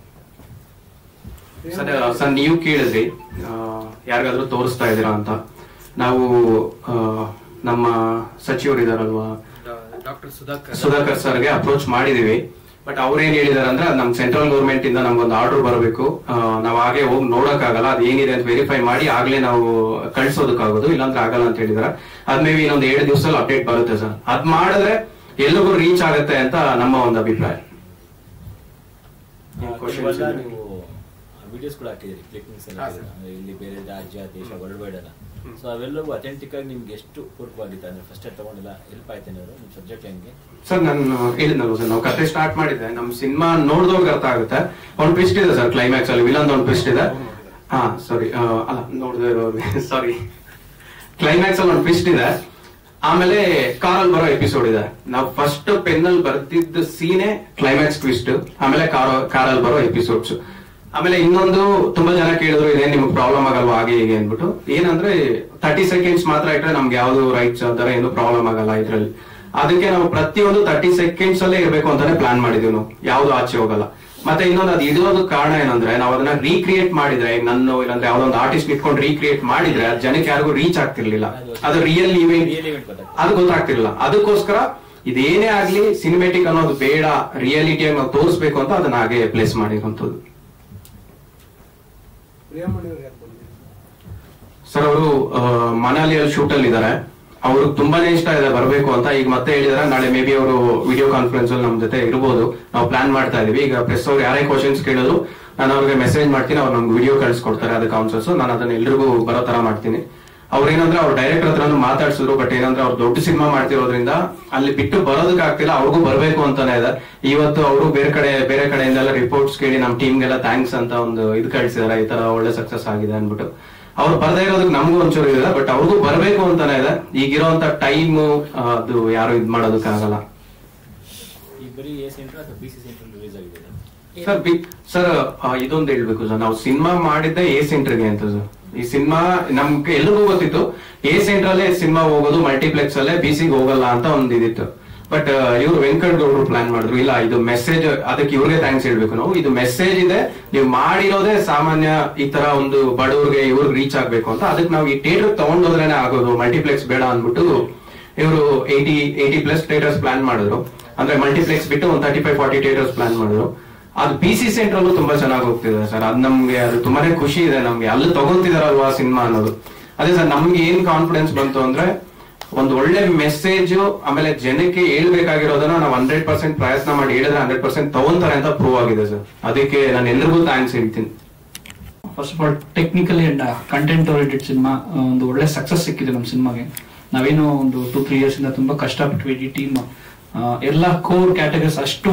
ಸರ್ ಸರ್ ನೀವು ಕೇಳಿದ್ರಿ ಆ, ಯಾರಿಗಾದ್ರೂ ತೋರಿಸ್ತಾ ಇದ್ದೀರಾ ಅಂತ ನಾವು ಆ, ನಮ್ಮ ಸಚಿವರು ಇದಾರಲ್ವಾ ಡಾಕ್ಟರ್ ಸುಧಾಕರ್ ಸುಧಾಕರ್ ಸರ್ಗೆ ಅಪ್ರೋಚ್ ಮಾಡಿದೀವಿ ಬಟ್ ಅವ್ರೇನ್ ಹೇಳಿದಾರೆ ಅಂದ್ರೆ ನಮ್ ಸೆಂಟ್ರಲ್ ಗೌರ್ಮೆಂಟ್ ಇಂದ ನಮ್ಗೊಂದು ಆರ್ಡರ್ ಬರಬೇಕು ನಾವ್ ಹಾಗೆ ಹೋಗಿ ನೋಡಕ್ಕಾಗಲ್ಲ ಅದು ಏನಿದೆ ಅಂತ ವೆರಿಫೈ ಮಾಡಿ ಆಗ್ಲೇ ನಾವು ಕಳ್ಸೋದಕ್ಕಾಗೋದು ಇಲ್ಲಾಂದ್ರೆ ಆಗಲ್ಲ ಅಂತ ಹೇಳಿದಾರೆ ಅದ್ ಮೇ ಬಿ ಇನ್ನೊಂದು ಎರಡು ದಿವಸದಲ್ಲಿ ಅಪ್ಡೇಟ್ ಬರುತ್ತೆ ಸರ್ ಅದ್ ಮಾಡಿದ್ರೆ ಎಲ್ರಿಗೂ ರೀಚ್ ಆಗುತ್ತೆ ಅಂತ ನಮ್ಮ ಒಂದು ಅಭಿಪ್ರಾಯ ಏನ್ questions ಇವೆಲ್ಲ ಇದೆ? ನೀವು ವಿಡಿಯೋಸ್ ಕೂಡ ಹಾಕಿದಿರಿ ಕ್ಲಿಪ್ಪಿಂಗ್ಸ್ ಎಲ್ಲ ಹಾಕಿದ್ದೀರಿ. ಅಂದ್ರೆ ಇಲ್ಲಿ ಬೇರೆ ರಾಜ್ಯ ದೇಶ ವರ್ಲ್ಡ್ ವೈಡ್ ಎಲ್ಲ ಸೊ ಅವೆಲ್ಲವೂ ಅಥೆಂಟಿಕ್ ಆಗಿ ನಿಮ್ಗೆ ಎಷ್ಟು ಪೂರಕವಾಗಿತ್ತು ಅಂದ್ರೆ ಫಸ್ಟ್ ತಗೊಂಡಿಲ್ಲ ಹೆಲ್ಪ್ ಆಯ್ತೇನೆ ಅವರು ನಿಮ್ ಸಬ್ಜೆಕ್ಟ್ ಹೆಂಗೆ ಸರ್ ನಾನು ಹೇಳಿದ್ನಲ್ವ ಸರ್ ನಾವು ಕತೆ ಸ್ಟಾರ್ಟ್ ಮಾಡಿದ್ದೆ ನಮ್ ಸಿನಿಮಾ ನೋಡಿದವ್ರಿಗೆ ಅರ್ಥ ಆಗುತ್ತೆ ಒಂದ್ ಟ್ವಿಸ್ಟ್ ಇದೆ ಸರ್ ಕ್ಲೈಮ್ಯಾಕ್ಸ್ ಅಲ್ಲಿ ವಿಲನ್ ಒಂದ್ ಟ್ವಿಸ್ಟ್ ಇದೆ ಹಾ ಸಾರಿ ಅಲ್ಲ ನೋಡದೆ ಇರೋರಿಗೆ ಸಾರಿ ಕ್ಲೈಮ್ಯಾಕ್ಸ್ ಅಲ್ಲಿ ಒಂದ್ ಟ್ವಿಸ್ಟ್ ಇದೆ ಆಮೇಲೆ ಕಾರಲ್ಲಿ ಬರೋ ಎಪಿಸೋಡ್ ಇದೆ ನಾವು ಫಸ್ಟ್ ಪೆನ್ನಲ್ಲಿ ಬರ್ತಿದ್ದ ಸೀನೆ ಕ್ಲೈಮ್ಯಾಕ್ಸ್ ಟ್ವಿಸ್ಟ್ ಆಮೇಲೆ ಕಾರ್ ಕಾರಲ್ಲಿ ಬರೋ ಎಪಿಸೋಡ್ಸ್ ಆಮೇಲೆ ಇನ್ನೊಂದು ತುಂಬಾ ಜನ ಕೇಳಿದ್ರು ಇದೇನ್ ನಿಮ್ಗೆ ಪ್ರಾಬ್ಲಮ್ ಆಗಲ್ವಾ ಹಾಗೆ ಹೀಗೆ ಅಂದ್ಬಿಟ್ಟು ಏನಂದ್ರೆ ತರ್ಟಿ ಸೆಕೆಂಡ್ಸ್ ಮಾತ್ರ ಇಟ್ರೆ ನಮ್ಗೆ ಯಾವ್ದು ರೈಟ್ಸ್ ಆತರ ಏನು ಪ್ರಾಬ್ಲಮ್ ಆಗಲ್ಲ ಇದ್ರಲ್ಲಿ ಅದಕ್ಕೆ ನಾವು ಪ್ರತಿಯೊಂದು ತರ್ಟಿ ಸೆಕೆಂಡ್ಸ್ ಅಲ್ಲೇ ಇರ್ಬೇಕು ಅಂತಾನೆ ಪ್ಲಾನ್ ಮಾಡಿದ್ವಿ ನಾವು ಯಾವ್ದು ಆಚೆ ಹೋಗಲ್ಲ ಮತ್ತೆ ಇನ್ನೊಂದು ಅದು ಇಡೋದು ಕಾರಣ ಏನಂದ್ರೆ ನಾವು ಅದನ್ನ ರೀಕ್ರಿಯೇಟ್ ಮಾಡಿದ್ರೆ ಈಗ ನನ್ನ ಇಲ್ಲಾಂದ್ರೆ ಯಾವ್ದೋ ಒಂದು ಆರ್ಟಿಸ್ಟ್ ಇಟ್ಕೊಂಡು ರೀಕ್ರಿಯೇಟ್ ಮಾಡಿದ್ರೆ ಅದ್ ಜನಕ್ಕೆ ಯಾರಿಗೂ ರೀಚ್ ಆಗ್ತಿರ್ಲಿಲ್ಲ ಅದು ರಿಯಲ್ ಇವೆಂಟ್ ರಿಯಲ್ ಇವೆಂಟ್ ಗೊತ್ತಾಗ್ತದೆ ಅದು ಗೊತ್ತಾಗ್ತಿರ್ಲಿಲ್ಲ ಅದಕ್ಕೋಸ್ಕರ ಇದೇನೇ ಆಗ್ಲಿ ಸಿನಿಮೆಟಿಕ್ ಅನ್ನೋದು ಬೇಡ ರಿಯಾಲಿಟಿಯಾಗಿ ನಾವು ತೋರಿಸ್ಬೇಕು ಅಂತ ಅದನ್ನ ಹಾಗೆ ಪ್ಲೇಸ್ ಮಾಡಿರುವಂತದ್ದು ಸರ್ ಅವರು ಮನಾಲಿಯಲ್ಲಿ ಶೂಟ್ ಅಲ್ಲಿ ಇದಾರೆ ಅವ್ರಿಗೆ ತುಂಬಾನೇ ಇಷ್ಟ ಇದೆ ಬರಬೇಕು ಅಂತ ಈಗ ಮತ್ತೆ ಹೇಳಿದಾರೆ ನಾಳೆ ಮೇ ಬಿ ಅವರು ವಿಡಿಯೋ ಕಾನ್ಫರೆನ್ಸ್ ಅಲ್ಲಿ ನಮ್ ಜೊತೆ ಇರ್ಬೋದು ನಾವು ಪ್ಲಾನ್ ಮಾಡ್ತಾ ಇದೀವಿ ಈಗ ಪ್ರೆಸ್ ಅವ್ರು ಯಾರೇ ಕ್ವಶನ್ಸ್ ಕೇಳಿದ್ರು ನಾನು ಅವ್ರಿಗೆ ಮೆಸೇಜ್ ಮಾಡ್ತೀನಿ ಅವ್ರು ನಮ್ಗೆ ವಿಡಿಯೋ ಕಳಿಸ್ಕೊಡ್ತಾರೆ ಅದಕ್ಕೆ ಆನ್ಸರ್ಸ್ ನಾನು ಅದನ್ನ ಎಲ್ರಿಗೂ ಬರೋ ತರ ಮಾಡ್ತೀನಿ ಅವ್ರೇನಂದ್ರೆ ಅವ್ರ ಡೈರೆಕ್ಟರ್ ಹತ್ರನು ಮಾತಾಡ್ಸಿದ್ರು ಬಟ್ ಏನಂದ್ರೆ ಅವ್ರು ದೊಡ್ಡ ಸಿನಿಮಾ ಮಾಡ್ತಿರೋದ್ರಿಂದ ಅಲ್ಲಿ ಬಿಟ್ಟು ಬರೋದಕ್ಕೆ ಆಗ್ತಿಲ್ಲ ಅವ್ರಿಗೂ ಬರ್ಬೇಕು ಅಂತಾನೆ ಇದೆ ಇವತ್ತು ಅವರು ಬೇರೆ ಕಡೆ ಬೇರೆ ಕಡೆಯಿಂದೆಲ್ಲ ರಿಪೋರ್ಟ್ಸ್ ಕೇಳಿ ನಮ್ ಟೀಮ್ಗೆಲ್ಲ ಥ್ಯಾಂಕ್ಸ್ ಅಂತ ಒಂದು ಇದು ಕಳ್ಸಿದಾರೆ ಈ ತರ ಒಳ್ಳೆ ಸಕ್ಸಸ್ ಆಗಿದೆ ಅನ್ಬಿಟ್ಟು ಅವ್ರು ಬರ್ದೇ ಇರೋದಕ್ಕೆ ನಮಗೂ ಒಂಚೂರು ಇದೆ ಬಟ್ ಅವ್ರಿಗೂ ಬರ್ಬೇಕು ಅಂತಾನೆ ಇದೆ ಈಗಿರೋಂತ ಟೈಮ್ ಅದು ಯಾರು ಇದ್ ಮಾಡೋದಕ್ಕಾಗಲ್ಲ ಈಗ ಬರೀ ಎ ಸೆಂಟರ್ ಅಥವಾ ಬಿ ಸಿ ಸೆಂಟರ್ ರಿಲೀಸ್ ಆಗಿದೆ ಇದು? ಸರ್ ಬಿ ಸರ್ ಆ, ಇದೊಂದು ಹೇಳ್ಬೇಕು ಸರ್ ನಾವು ಸಿನಿಮಾ ಮಾಡಿದ್ದೆ ಎ ಸೆಂಟರ್ಗೆ ಅಂತ ಸರ್ ಈ ಸಿನಿಮಾ ನಮ್ಗೆ ಎಲ್ರಿಗೂ ಗೊತ್ತಿತ್ತು ಎ ಸೆಂಟರ್ ಅಲ್ಲೇ ಸಿನಿಮಾ ಹೋಗೋದು ಮಲ್ಟಿಪ್ಲೆಕ್ಸ್ ಅಲ್ಲೇ ಬಿ ಸಿಗೆ ಹೋಗಲ್ಲ ಅಂತ ಒಂದು ಇದಿತ್ತು ಬಟ್ ಇವರು ವೆಂಕಟ್ ಗೌಡ್ರು ಪ್ಲಾನ್ ಮಾಡಿದ್ರು ಇಲ್ಲ ಇದು ಮೆಸೇಜ್ ಅದಕ್ಕೆ ಇವ್ರಿಗೆ ಥ್ಯಾಂಕ್ಸ್ ಹೇಳ್ಬೇಕು ನಾವು ಇದು ಮೆಸೇಜ್ ಇದೆ ನೀವು ಮಾಡಿರೋದೇ ಸಾಮಾನ್ಯ ಈ ತರ ಒಂದು ಬಡವ್ರಿಗೆ ಇವ್ರಿಗೆ ರೀಚ್ ಆಗ್ಬೇಕು ಅಂತ ಅದಕ್ಕೆ ನಾವು ಈ ಥಿಯೇಟರ್ ತಗೊಂಡೋದ್ರೇನೆ ಆಗೋದು ಮಲ್ಟಿಪ್ಲೆಕ್ಸ್ ಬೇಡ ಅಂದ್ಬಿಟ್ಟು ಇವರು eighty eighty plus theatres plan ಮಾಡಿದ್ರು ಅಂದ್ರೆ ಮಲ್ಟಿಪ್ಲೆಕ್ಸ್ ಬಿಟ್ಟು ಒಂದು thirty five forty theatres plan ಮಾಡಿದ್ರು ಅದು ಬಿ ಸಿ ಸೆಂಟರ್ ಅಲ್ಲೂ ತುಂಬಾ ಚೆನ್ನಾಗಿ ಹೋಗ್ತಿದೆ ಸರ್ ಅದು ನಮ್ಗೆ ಅದು ತುಂಬಾನೇ ಖುಷಿ ಇದೆ ನಮ್ಗೆ ಅಲ್ಲಿ ತಗೊಂತಿದಾರಲ್ವಾ ಸಿನಿಮಾ ಅನ್ನೋದು ಅದೇ ಸರ್ ನಮ್ಗೆ ಏನ್ ಕಾನ್ಫಿಡೆನ್ಸ್ ಬಂತು ಅಂದ್ರೆ ಒಂದು ಒಳ್ಳೆ ಮೆಸೇಜ್ ಆಮೇಲೆ ಜನಕ್ಕೆ ಹೇಳ್ಬೇಕಾಗಿರೋದನ್ನ ನಾವು ಹಂಡ್ರೆಡ್ ಪರ್ಸೆಂಟ್ ಪ್ರಯತ್ನ ಮಾಡಿ ಹೇಳಿದ್ರೆ ಹಂಡ್ರೆಡ್ ಪರ್ಸೆಂಟ್ ತಗೊಂತಾರೆ ಅಂತ ಪ್ರೂವ್ ಆಗಿದೆ ಸರ್ ಅದಕ್ಕೆ ನಾನು ಎಲ್ರಿಗೂ ಥ್ಯಾಂಕ್ಸ್ ಹೇಳ್ತೀನಿ first of all technically and content oriented cinema ಒಂದು ಒಳ್ಳೆ ಸಕ್ಸಸ್ ಸಿಕ್ಕಿದೆ ನಮ್ಮ ಸಿನಿಮಾಗೆ ನಾವೇನೋ ಒಂದು ಟೂ ತ್ರೀ ಇಯರ್ಸ್ ಇಂದ ತುಂಬಾ ಕಷ್ಟಪಟ್ವಿ ಇಡೀ ಟೀಮ್ ಎಲ್ಲ ಕೋರ್ ಕ್ಯಾಟಗರೀಸ್ ಅಷ್ಟು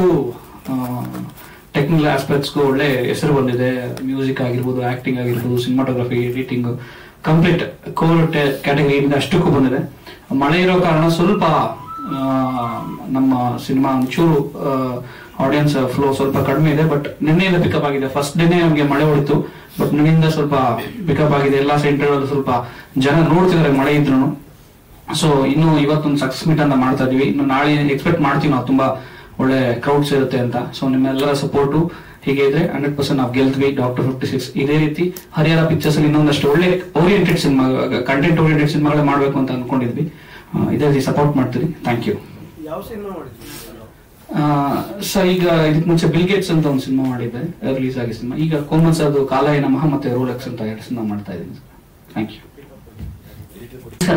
ಟೆಕ್ನಿಕಲ್ ಆಸ್ಪೆಕ್ಟ್ಸ್ಗೂ ಒಳ್ಳೆ ಹೆಸರು ಬಂದಿದೆ ಮ್ಯೂಸಿಕ್ ಆಗಿರ್ಬೋದು ಆಕ್ಟಿಂಗ್ ಆಗಿರ್ಬೋದು ಸಿನಿಮಾಟೋಗ್ರಫಿ ಎಡಿಟಿಂಗ್ ಕಂಪ್ಲೀಟ್ ಕೋರ್ ಕ್ಯಾಟಗರಿಯಿಂದ ಅಷ್ಟಕ್ಕೂ ಬಂದಿದೆ ಮಳೆ ಇರೋ ಕಾರಣ ಸ್ವಲ್ಪ ಆ, ನಮ್ಮ ಸಿನಿಮಾ ಒಂಚೂರು ಆಡಿಯನ್ಸ್ ಫ್ಲೋ ಸ್ವಲ್ಪ ಕಡಿಮೆ ಇದೆ ಬಟ್ ನಿನ್ನೆಯಿಂದ ಪಿಕಪ್ ಆಗಿದೆ ಫಸ್ಟ್ ಡೇನೆ ನಮಗೆ ಮಳೆ ಹೊಡಿತು ಬಟ್ ನಿನ್ನೆಯಿಂದ ಸ್ವಲ್ಪ ಪಿಕಪ್ ಆಗಿದೆ ಎಲ್ಲಾ ಸೆಂಟರ್ ಸ್ವಲ್ಪ ಜನ ನೋಡ್ತಿದ್ದಾರೆ ಮಳೆ ಇದ್ರು ಸೊ ಇನ್ನು ಇವತ್ತೊಂದು ಸಕ್ಸಸ್ ಮೀಟ್ ಅಂತ ಮಾಡ್ತಾ ಇದೀವಿ ಇನ್ನು ನಾಳೆ ಎಕ್ಸ್ಪೆಕ್ಟ್ ಮಾಡ್ತೀವಿ ನಾವು ತುಂಬಾ ಒಳ್ಳೆ ಕ್ರೌಡ್ಸ್ ಇರುತ್ತೆ ಅಂತ ಸೊ ನಿಮ್ಮೆಲ್ಲರ ಸಪೋರ್ಟು ಹೀಗೆ ಇದ್ರೆ ಹಂಡ್ರೆಡ್ ಪರ್ಸೆಂಟ್ ನಾವು ಗೆಲ್ತೀವಿ ಡಾಕ್ಟರ್ ಫಿಫ್ಟಿ ಸಿಕ್ಸ್ ಇದೇ ರೀತಿ ಹರಿಹರ ಪಿಕ್ಚರ್ಸ್ ಅಲ್ಲಿ ಇನ್ನೊಂದಷ್ಟು ಒಳ್ಳೆ ಓರಿಯೆಂಟೆಡ್ ಸಿನಿಮಾ ಕಂಟೆಂಟ್ ಓರಿಯೆಂಟೆಡ್ ಸಿನಿಮಾಗಳೇ ಮಾಡಬೇಕು ಅಂತ ಅನ್ಕೊಂಡಿದ್ವಿ ಆ, ಇದೇ ರೀತಿ ಸಪೋರ್ಟ್ ಮಾಡ್ತೀವಿ ಥ್ಯಾಂಕ್ ಯು ಯಾವ ಸಿನಿಮಾ ಮಾಡಿದ್ರಿ ಸರ್ ಈಗ ಇದಕ್ಕೆ ಮುಂಚೆ ಬಿಲ್ಗೇಟ್ಸ್ ಅಂತ ಒಂದು ಸಿನಿಮಾ ಮಾಡಿದ್ದೆ ರಿಲೀಸ್ ಆಗಿ ಸಿನಿಮಾ ಈಗ ಕೋಮನ್ಸ್ ಅದು ಕಾಲಾಯ ನಮಃ ಮತ್ತೆ ರೋಲೆಕ್ಸ್ ಅಂತ ಎರಡು ಸಿನಿಮಾ ಮಾಡ್ತಾ ಇದ್ದೀನಿ ಥ್ಯಾಂಕ್ ಯು ನಮಸ್ಕಾರ